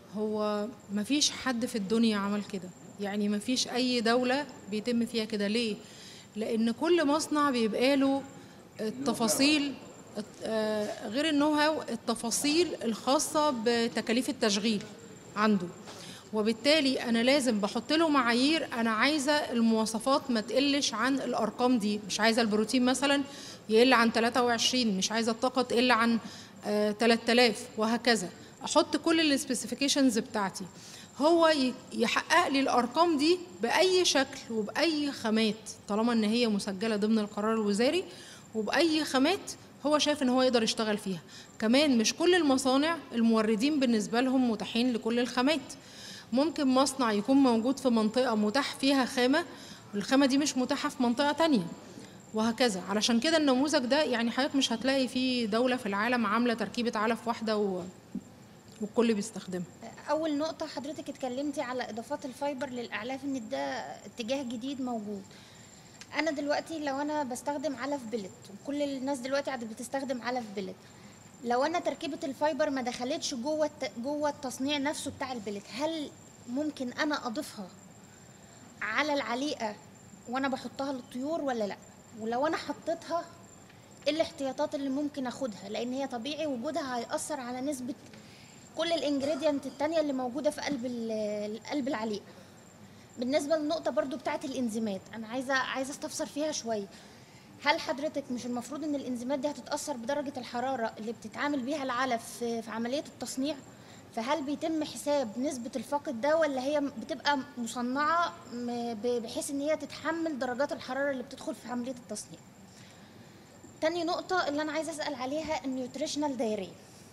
هو مفيش حد في الدنيا عمل كده يعني مفيش اي دولة بيتم فيها كده ليه لان كل مصنع بيبقى له التفاصيل آه، غير النو هاو التفاصيل الخاصة بتكاليف التشغيل عنده وبالتالي انا لازم بحط له معايير انا عايزه المواصفات ما تقلش عن الارقام دي مش عايزه البروتين مثلا يقل عن 23 مش عايزه الطاقه تقل عن آه، 3000 وهكذا احط كل السبيسيفيكيشنز بتاعتي هو ي- يحقق لي الارقام دي باي شكل وباي خامات طالما ان هي مسجله ضمن القرار الوزاري وباي خامات هو شايف ان هو يقدر يشتغل فيها كمان مش كل المصانع الموردين بالنسبه لهم متاحين لكل الخامات ممكن مصنع يكون موجود في منطقه متاح فيها خامه والخامه دي مش متاحه في منطقه تانية وهكذا علشان كده النموذج ده يعني حضرتك مش هتلاقي في دوله في العالم عامله تركيبه علف واحده و... والكل بيستخدمها اول نقطه حضرتك اتكلمتي على اضافات الفايبر للاعلاف ان ده اتجاه جديد موجود انا دلوقتي لو انا بستخدم علف بلت وكل الناس دلوقتي قاعده بتستخدم علف بلت لو انا تركيبه الفايبر ما دخلتش جوه الت- جوه التصنيع نفسه بتاع البلت هل ممكن انا اضيفها على العليقه وانا بحطها للطيور ولا لا ولو انا حطيتها ايه الاحتياطات اللي ممكن اخدها لان هي طبيعي وجودها هيأثر على نسبه كل الانجريدينت التانية اللي موجودة في قلب ال- قلب العليقة بالنسبة للنقطة برضو بتاعت الانزيمات انا عايزة عايزة استفسر فيها شوية هل حضرتك مش المفروض ان الانزيمات دي هتتأثر بدرجة الحرارة اللي بتتعامل بيها العلف في في عملية التصنيع فهل بيتم حساب نسبة الفاقد ده ولا هي بتبقى مصنعة م- ب- بحيث ان هي تتحمل درجات الحرارة اللي بتدخل في عملية التصنيع تاني نقطة اللي أنا عايزة أسأل عليها النيوتريشنال دايرية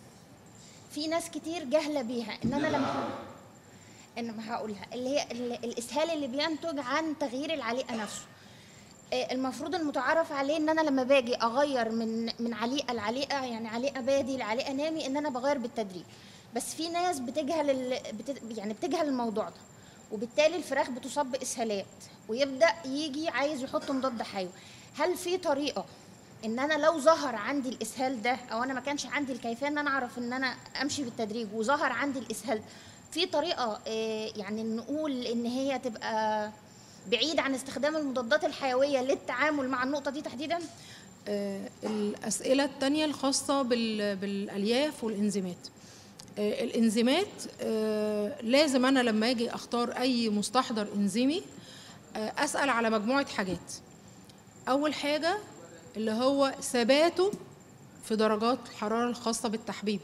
في ناس كتير جاهله بيها ان انا لما ان ما هقولها اللي هي ال- الاسهال اللي بينتج عن تغيير العليقه نفسه آه، المفروض المتعارف عليه ان انا لما باجي اغير من من عليقه لعليقه يعني عليقه بادي لعليقه نامي ان انا بغير بالتدريج بس في ناس بتجهل ال... بت... يعني بتجهل الموضوع ده وبالتالي الفراخ بتصاب باسهالات ويبدا يجي عايز يحط مضاد حيوي هل في طريقه ان انا لو ظهر عندي الاسهال ده او انا ما كانش عندي الكيفيه ان انا اعرف ان انا امشي بالتدريج وظهر عندي الاسهال في طريقه آه، يعني نقول ان هي تبقى بعيد عن استخدام المضادات الحيويه للتعامل مع النقطه دي تحديدا آه، الأسئلة التانية الخاصة بال- بالألياف والإنزيمات آه، الإنزيمات آه، لازم أنا لما أجي أختار أي مستحضر إنزيمي آه، أسأل على مجموعة حاجات أول حاجة اللي هو ثباته في درجات الحرارة الخاصة بالتحبيب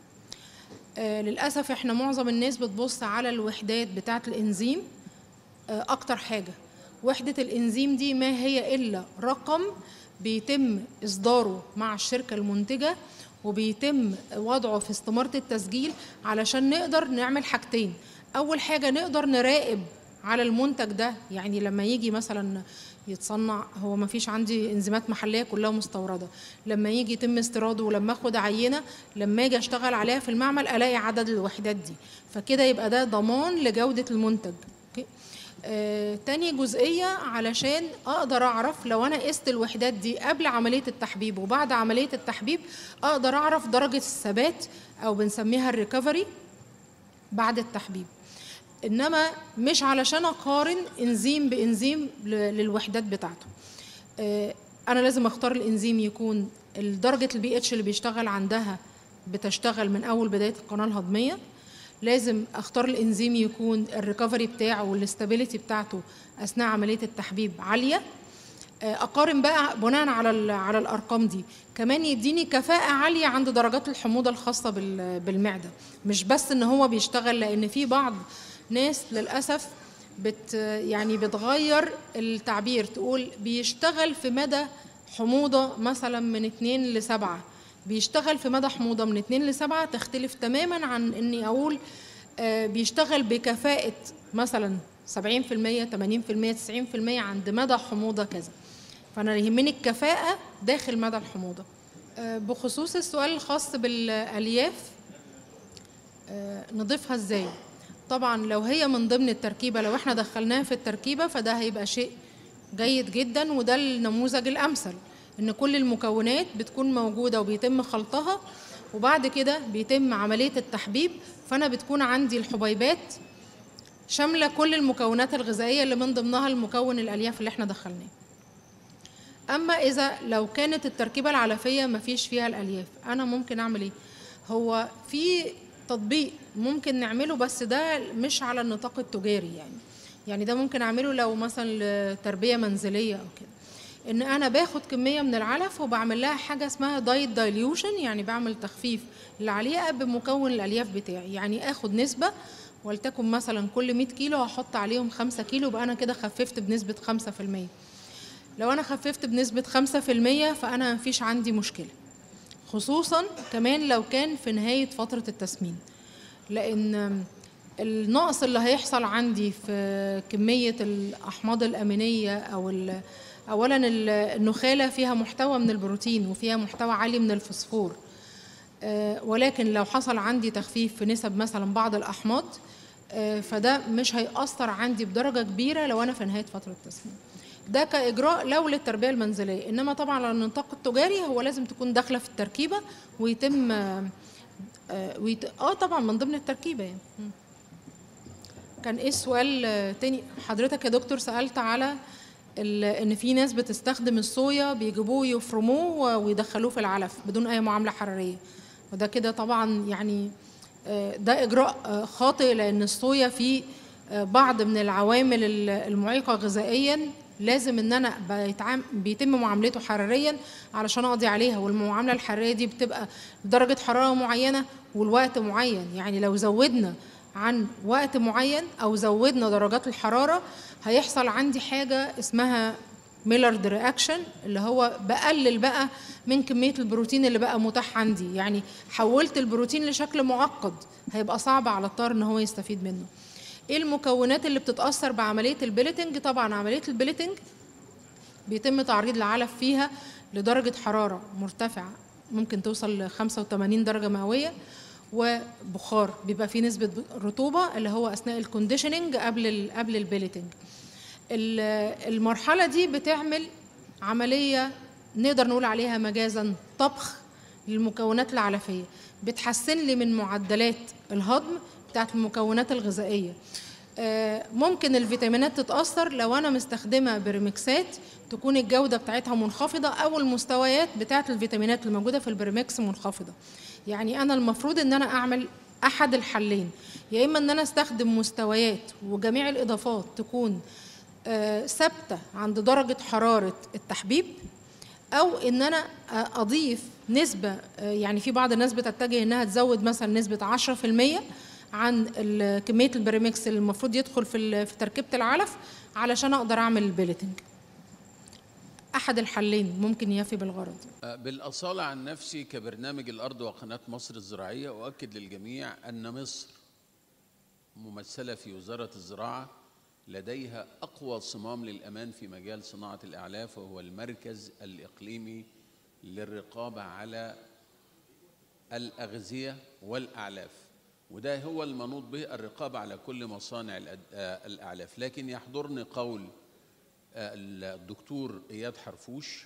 آه، للأسف إحنا معظم الناس بتبص على الوحدات بتاعة الإنزيم آه، أكتر حاجة وحدة الإنزيم دي ما هي إلا رقم بيتم إصداره مع الشركة المنتجة وبيتم وضعه في استمارة التسجيل علشان نقدر نعمل حاجتين أول حاجة نقدر نراقب على المنتج ده يعني لما يجي مثلا يتصنع هو ما فيش عندي انزيمات محليه كلها مستورده لما يجي يتم استيراده ولما اخد عينه لما اجي اشتغل عليها في المعمل الاقي عدد الوحدات دي فكده يبقى ده ضمان لجوده المنتج أوكي؟ آه، تاني جزئية علشان أقدر أعرف لو أنا قست الوحدات دي قبل عملية التحبيب وبعد عملية التحبيب أقدر أعرف درجة الثبات أو بنسميها الريكفري بعد التحبيب انما مش علشان اقارن انزيم بانزيم ل- للوحدات بتاعته آه، انا لازم اختار الانزيم يكون درجه البي اتش اللي بيشتغل عندها بتشتغل من اول بدايه القناه الهضميه لازم اختار الانزيم يكون الريكفري بتاعه والاستابيليتي بتاعته اثناء عمليه التحبيب عاليه آه، اقارن بقى بناء على ال- على الارقام دي كمان يديني كفاءه عاليه عند درجات الحموضه الخاصه بال- بالمعده مش بس ان هو بيشتغل لان في بعض ناس للاسف بت يعني بتغير التعبير تقول بيشتغل في مدى حموضه مثلا من 2 ل 7 بيشتغل في مدى حموضه من 2 ل 7 تختلف تماما عن اني اقول آه، بيشتغل بكفاءه مثلا 70% 80% 90% عند مدى حموضه كذا فانا يهمني الكفاءه داخل مدى الحموضه آه، بخصوص السؤال الخاص بالالياف آه، نضيفها ازاي طبعا لو هي من ضمن التركيبه لو احنا دخلناها في التركيبه فده هيبقى شيء جيد جدا وده النموذج الامثل ان كل المكونات بتكون موجوده وبيتم خلطها وبعد كده بيتم عمليه التحبيب فانا بتكون عندي الحبيبات شامله كل المكونات الغذائيه اللي من ضمنها المكون الالياف اللي احنا دخلناه اما اذا لو كانت التركيبه العلفيه ما فيش فيها الالياف انا ممكن اعمل ايه هو في تطبيق ممكن نعمله بس ده مش على النطاق التجاري يعني يعني ده ممكن اعمله لو مثلا لتربيه منزليه او كده ان انا باخد كميه من العلف وبعمل لها حاجه اسمها دايت دايليوشن يعني بعمل تخفيف للعليقه بمكون الالياف بتاعي يعني اخد نسبه ولتكن مثلا كل 100 كيلو هحط عليهم 5 كيلو يبقى انا كده خففت بنسبه 5% لو انا خففت بنسبه 5% فانا مفيش عندي مشكله خصوصا كمان لو كان في نهايه فتره التسمين لان النقص اللي هيحصل عندي في كميه الاحماض الامينيه او ال- اولا ال- النخاله فيها محتوى من البروتين وفيها محتوى عالي من الفوسفور آه، ولكن لو حصل عندي تخفيف في نسب مثلا بعض الاحماض آه، فده مش هيأثر عندي بدرجه كبيره لو انا في نهايه فتره التسمين ده كاجراء لو للتربيه المنزليه انما طبعا على النطاق التجاري هو لازم تكون داخله في التركيبه ويتم آه، آه، ويت... اه طبعا من ضمن التركيبه يعني مم. كان ايه السؤال آه، تاني حضرتك يا دكتور سألت على ال- ان في ناس بتستخدم الصويا بيجيبوه يفرموه ويدخلوه في العلف بدون اي معامله حراريه وده كده طبعا يعني آه، ده اجراء آه، خاطئ لان الصويا فيه آه، بعض من العوامل ال- المعيقه غذائيا لازم ان انا بيتعام بيتم معاملته حراريا علشان اقضي عليها والمعامله الحراريه دي بتبقى بدرجه حراره معينه والوقت معين يعني لو زودنا عن وقت معين او زودنا درجات الحراره هيحصل عندي حاجه اسمها ميلارد رياكشن اللي هو بقلل بقى من كميه البروتين اللي بقى متاح عندي يعني حولت البروتين لشكل معقد هيبقى صعب على الطار ان هو يستفيد منه ايه المكونات اللي بتتاثر بعمليه البليتنج طبعا عمليه البليتنج بيتم تعريض العلف فيها لدرجه حراره مرتفعه ممكن توصل ل 85 درجه مئويه وبخار بيبقى فيه نسبه رطوبه اللي هو اثناء الكونديشننج قبل ال قبل البليتنج ال- المرحله دي بتعمل عمليه نقدر نقول عليها مجازا طبخ للمكونات العلفيه بتحسن لي من معدلات الهضم بتاعت المكونات الغذائيه آه، ممكن الفيتامينات تتاثر لو انا مستخدمه بريمكسات تكون الجوده بتاعتها منخفضه او المستويات بتاعت الفيتامينات الموجوده في البريمكس منخفضه يعني انا المفروض ان انا اعمل احد الحلين يا اما ان انا استخدم مستويات وجميع الاضافات تكون آه، ثابته عند درجه حراره التحبيب او ان انا آه، اضيف نسبه آه، يعني في بعض الناس بتتجه انها تزود مثلا نسبه 10% عن ال- كميه البريمكس اللي المفروض يدخل في ال- في تركيبه العلف علشان اقدر اعمل البيلتنج احد الحلين ممكن يفي بالغرض بالأصالة عن نفسي كبرنامج الأرض وقناة مصر الزراعية أؤكد للجميع أن مصر ممثلة في وزارة الزراعة لديها أقوى صمام للأمان في مجال صناعة الأعلاف وهو المركز الإقليمي للرقابة على الأغذية والأعلاف وده هو المنوط به الرقابة على كل مصانع الأد- آه، الأعلاف لكن يحضرني قول آه، الدكتور إياد حرفوش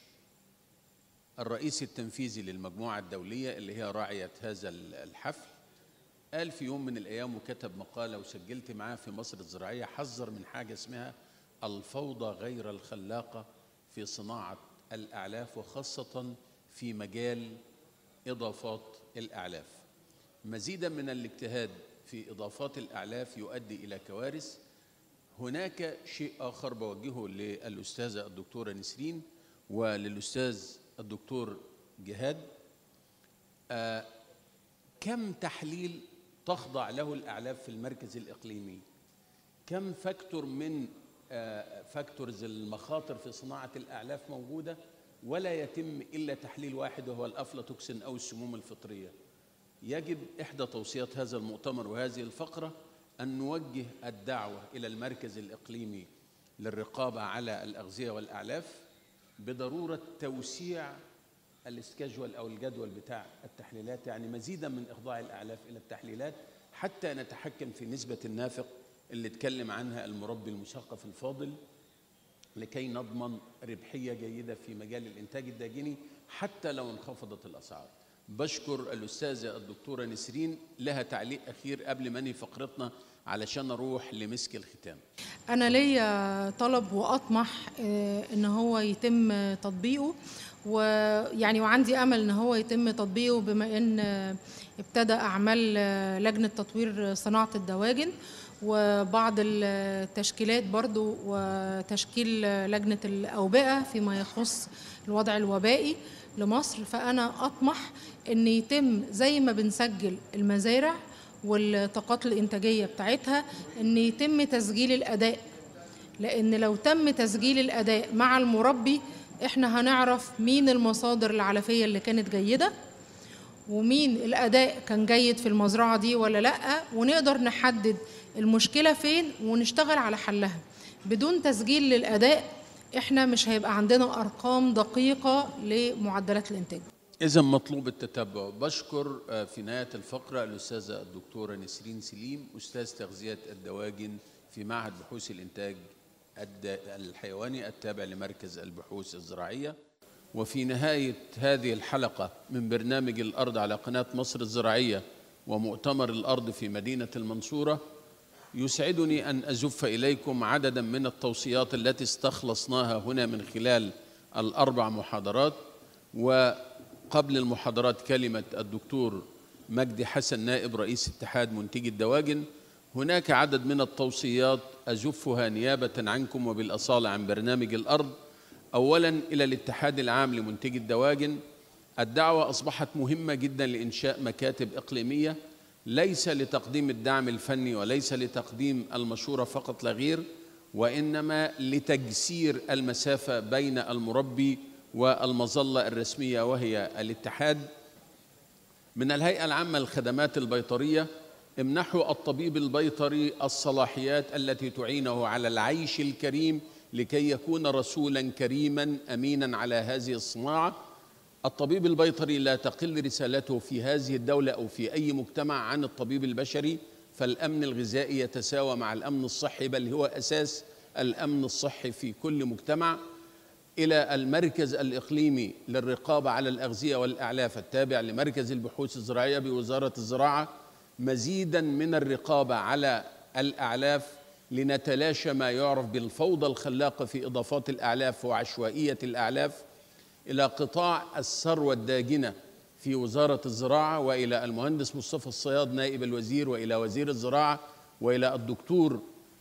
الرئيس التنفيذي للمجموعة الدولية اللي هي راعية هذا الحفل قال في يوم من الأيام وكتب مقالة وسجلت معاه في مصر الزراعية حذر من حاجة اسمها الفوضى غير الخلاقة في صناعة الأعلاف وخاصة في مجال إضافات الأعلاف مزيدا من الاجتهاد في إضافات الأعلاف يؤدي إلى كوارث هناك شيء آخر بوجهه للأستاذة الدكتورة نسرين وللأستاذ الدكتور جهاد آه، كم تحليل تخضع له الأعلاف في المركز الإقليمي كم فاكتور من آه، فاكتورز المخاطر في صناعة الأعلاف موجودة ولا يتم إلا تحليل واحد وهو الأفلاتوكسين أو السموم الفطرية يجب إحدى توصيات هذا المؤتمر وهذه الفقرة أن نوجه الدعوة إلى المركز الإقليمي للرقابة على الأغذية والأعلاف بضرورة توسيع الاسكجول أو الجدول بتاع التحليلات يعني مزيدا من إخضاع الأعلاف إلى التحليلات حتى نتحكم في نسبة النافق اللي اتكلم عنها المربي المثقف الفاضل لكي نضمن ربحية جيدة في مجال الإنتاج الداجني حتى لو انخفضت الأسعار بشكر الأستاذة الدكتورة نسرين لها تعليق أخير قبل ما ننهي فقرتنا علشان نروح لمسك الختام انا ليا طلب واطمح آه، ان هو يتم تطبيقه ويعني وعندي امل ان هو يتم تطبيقه بما ان آه، ابتدى اعمال آه، لجنه تطوير صناعه الدواجن وبعض التشكيلات برضو وتشكيل لجنه الاوبئه فيما يخص الوضع الوبائي لمصر فانا اطمح ان يتم زي ما بنسجل المزارع والطاقات الانتاجيه بتاعتها ان يتم تسجيل الاداء لان لو تم تسجيل الاداء مع المربي احنا هنعرف مين المصادر العلفيه اللي كانت جيده ومين الاداء كان جيد في المزرعه دي ولا لا ونقدر نحدد المشكله فين ونشتغل على حلها بدون تسجيل للاداء احنا مش هيبقى عندنا ارقام دقيقه لمعدلات الانتاج إذا مطلوب التتبع بشكر آه، في نهاية الفقرة الأستاذة الدكتورة نسرين سليم أستاذ تغذية الدواجن في معهد بحوث الإنتاج الد- الحيواني التابع لمركز البحوث الزراعية وفي نهاية هذه الحلقة من برنامج الأرض على قناة مصر الزراعية ومؤتمر الأرض في مدينة المنصورة يسعدني أن أزف إليكم عددا من التوصيات التي استخلصناها هنا من خلال الأربع محاضرات وقبل المحاضرات كلمة الدكتور مجدي حسن نائب رئيس اتحاد منتجي الدواجن هناك عدد من التوصيات أزفها نيابة عنكم وبالأصالة عن برنامج الأرض أولا إلى الاتحاد العام لمنتجي الدواجن الدعوة أصبحت مهمة جدا لإنشاء مكاتب إقليمية ليس لتقديم الدعم الفني وليس لتقديم المشورة فقط لا غير وإنما لتجسير المسافة بين المربي والمظلة الرسمية وهي الاتحاد من الهيئة العامة للخدمات البيطرية امنحوا الطبيب البيطري الصلاحيات التي تعينه على العيش الكريم لكي يكون رسولا كريما امينا على هذه الصناعه الطبيب البيطري لا تقل رسالته في هذه الدوله او في اي مجتمع عن الطبيب البشري فالامن الغذائي يتساوى مع الامن الصحي بل هو اساس الامن الصحي في كل مجتمع الى المركز الاقليمي للرقابه على الاغذيه والاعلاف التابع لمركز البحوث الزراعيه بوزاره الزراعه مزيدا من الرقابه على الاعلاف لنتلاشى ما يعرف بالفوضى الخلاقه في اضافات الاعلاف وعشوائيه الاعلاف الى قطاع الثروه الداجنه في وزاره الزراعه والى المهندس مصطفى الصياد نائب الوزير والى وزير الزراعه والى الدكتور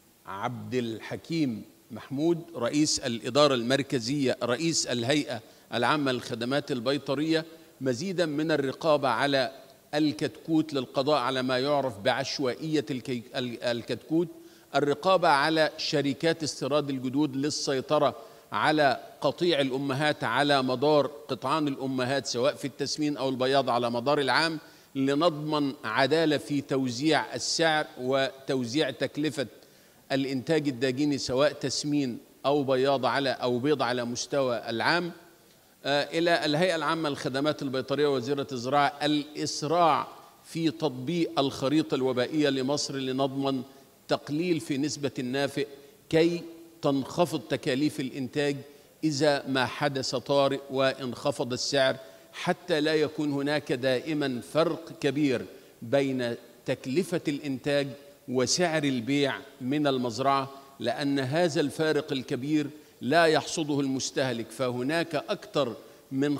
عبد الحكيم محمود رئيس الإدارة المركزية رئيس الهيئة العامة للخدمات البيطرية مزيدا من الرقابة على الكتكوت للقضاء على ما يعرف بعشوائية الكي- ال- الكتكوت الرقابة على شركات استيراد الجدود للسيطرة على قطيع الأمهات على مدار قطعان الأمهات سواء في التسمين أو البياض على مدار العام لنضمن عدالة في توزيع السعر وتوزيع تكلفة الانتاج الداجيني سواء تسمين او بياض على او بيض على مستوى العام آه، الى الهيئه العامه للخدمات البيطريه وزيره الزراعه الاسراع في تطبيق الخريطه الوبائيه لمصر لنضمن تقليل في نسبه النافق كي تنخفض تكاليف الانتاج اذا ما حدث طارئ وانخفض السعر حتى لا يكون هناك دائما فرق كبير بين تكلفه الانتاج وسعر البيع من المزرعه لان هذا الفارق الكبير لا يحصده المستهلك فهناك اكثر من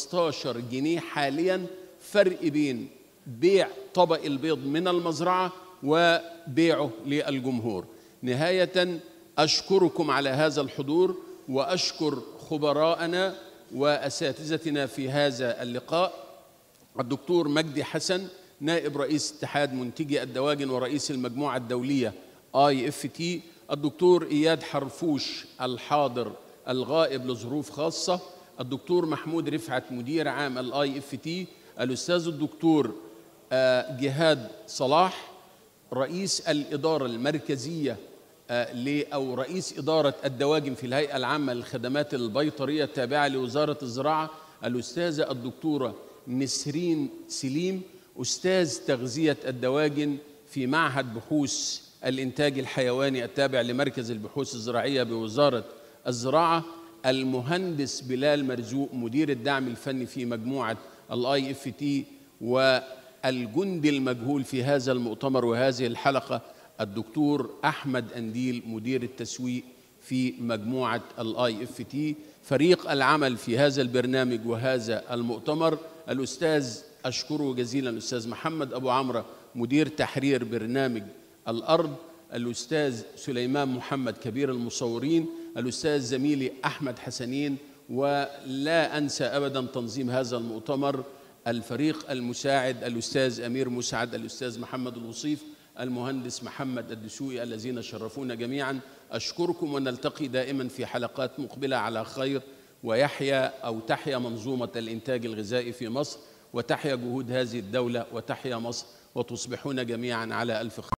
15 جنيه حاليا فرق بين بيع طبق البيض من المزرعه وبيعه للجمهور نهايه اشكركم على هذا الحضور واشكر خبراءنا واساتذتنا في هذا اللقاء الدكتور مجدي حسن نائب رئيس اتحاد منتجي الدواجن ورئيس المجموعة الدولية اي اف تي الدكتور اياد حرفوش الحاضر الغائب لظروف خاصة الدكتور محمود رفعت مدير عام الاي اف تي الاستاذ الدكتور آه، جهاد صلاح رئيس الإدارة المركزية آه، ل- أو رئيس إدارة الدواجن في الهيئة العامة للخدمات البيطرية التابعة لوزارة الزراعة الأستاذة الدكتورة نسرين سليم أستاذ تغذية الدواجن في معهد بحوث الإنتاج الحيواني التابع لمركز البحوث الزراعية بوزارة الزراعة المهندس بلال مرزوق مدير الدعم الفني في مجموعة الاي اف تي والجندي المجهول في هذا المؤتمر وهذه الحلقه الدكتور احمد انديل مدير التسويق في مجموعه الاي اف تي فريق العمل في هذا البرنامج وهذا المؤتمر الاستاذ اشكره جزيلا الاستاذ محمد ابو عمرو مدير تحرير برنامج الارض الاستاذ سليمان محمد كبير المصورين الاستاذ زميلي احمد حسنين ولا انسى ابدا تنظيم هذا المؤتمر الفريق المساعد الاستاذ امير مسعد الاستاذ محمد الوصيف المهندس محمد الدسوقي الذين شرفونا جميعا اشكركم ونلتقي دائما في حلقات مقبله على خير ويحيا او تحيا منظومه الانتاج الغذائي في مصر وتحيا جهود هذه الدوله وتحيا مصر وتصبحون جميعا على الف خير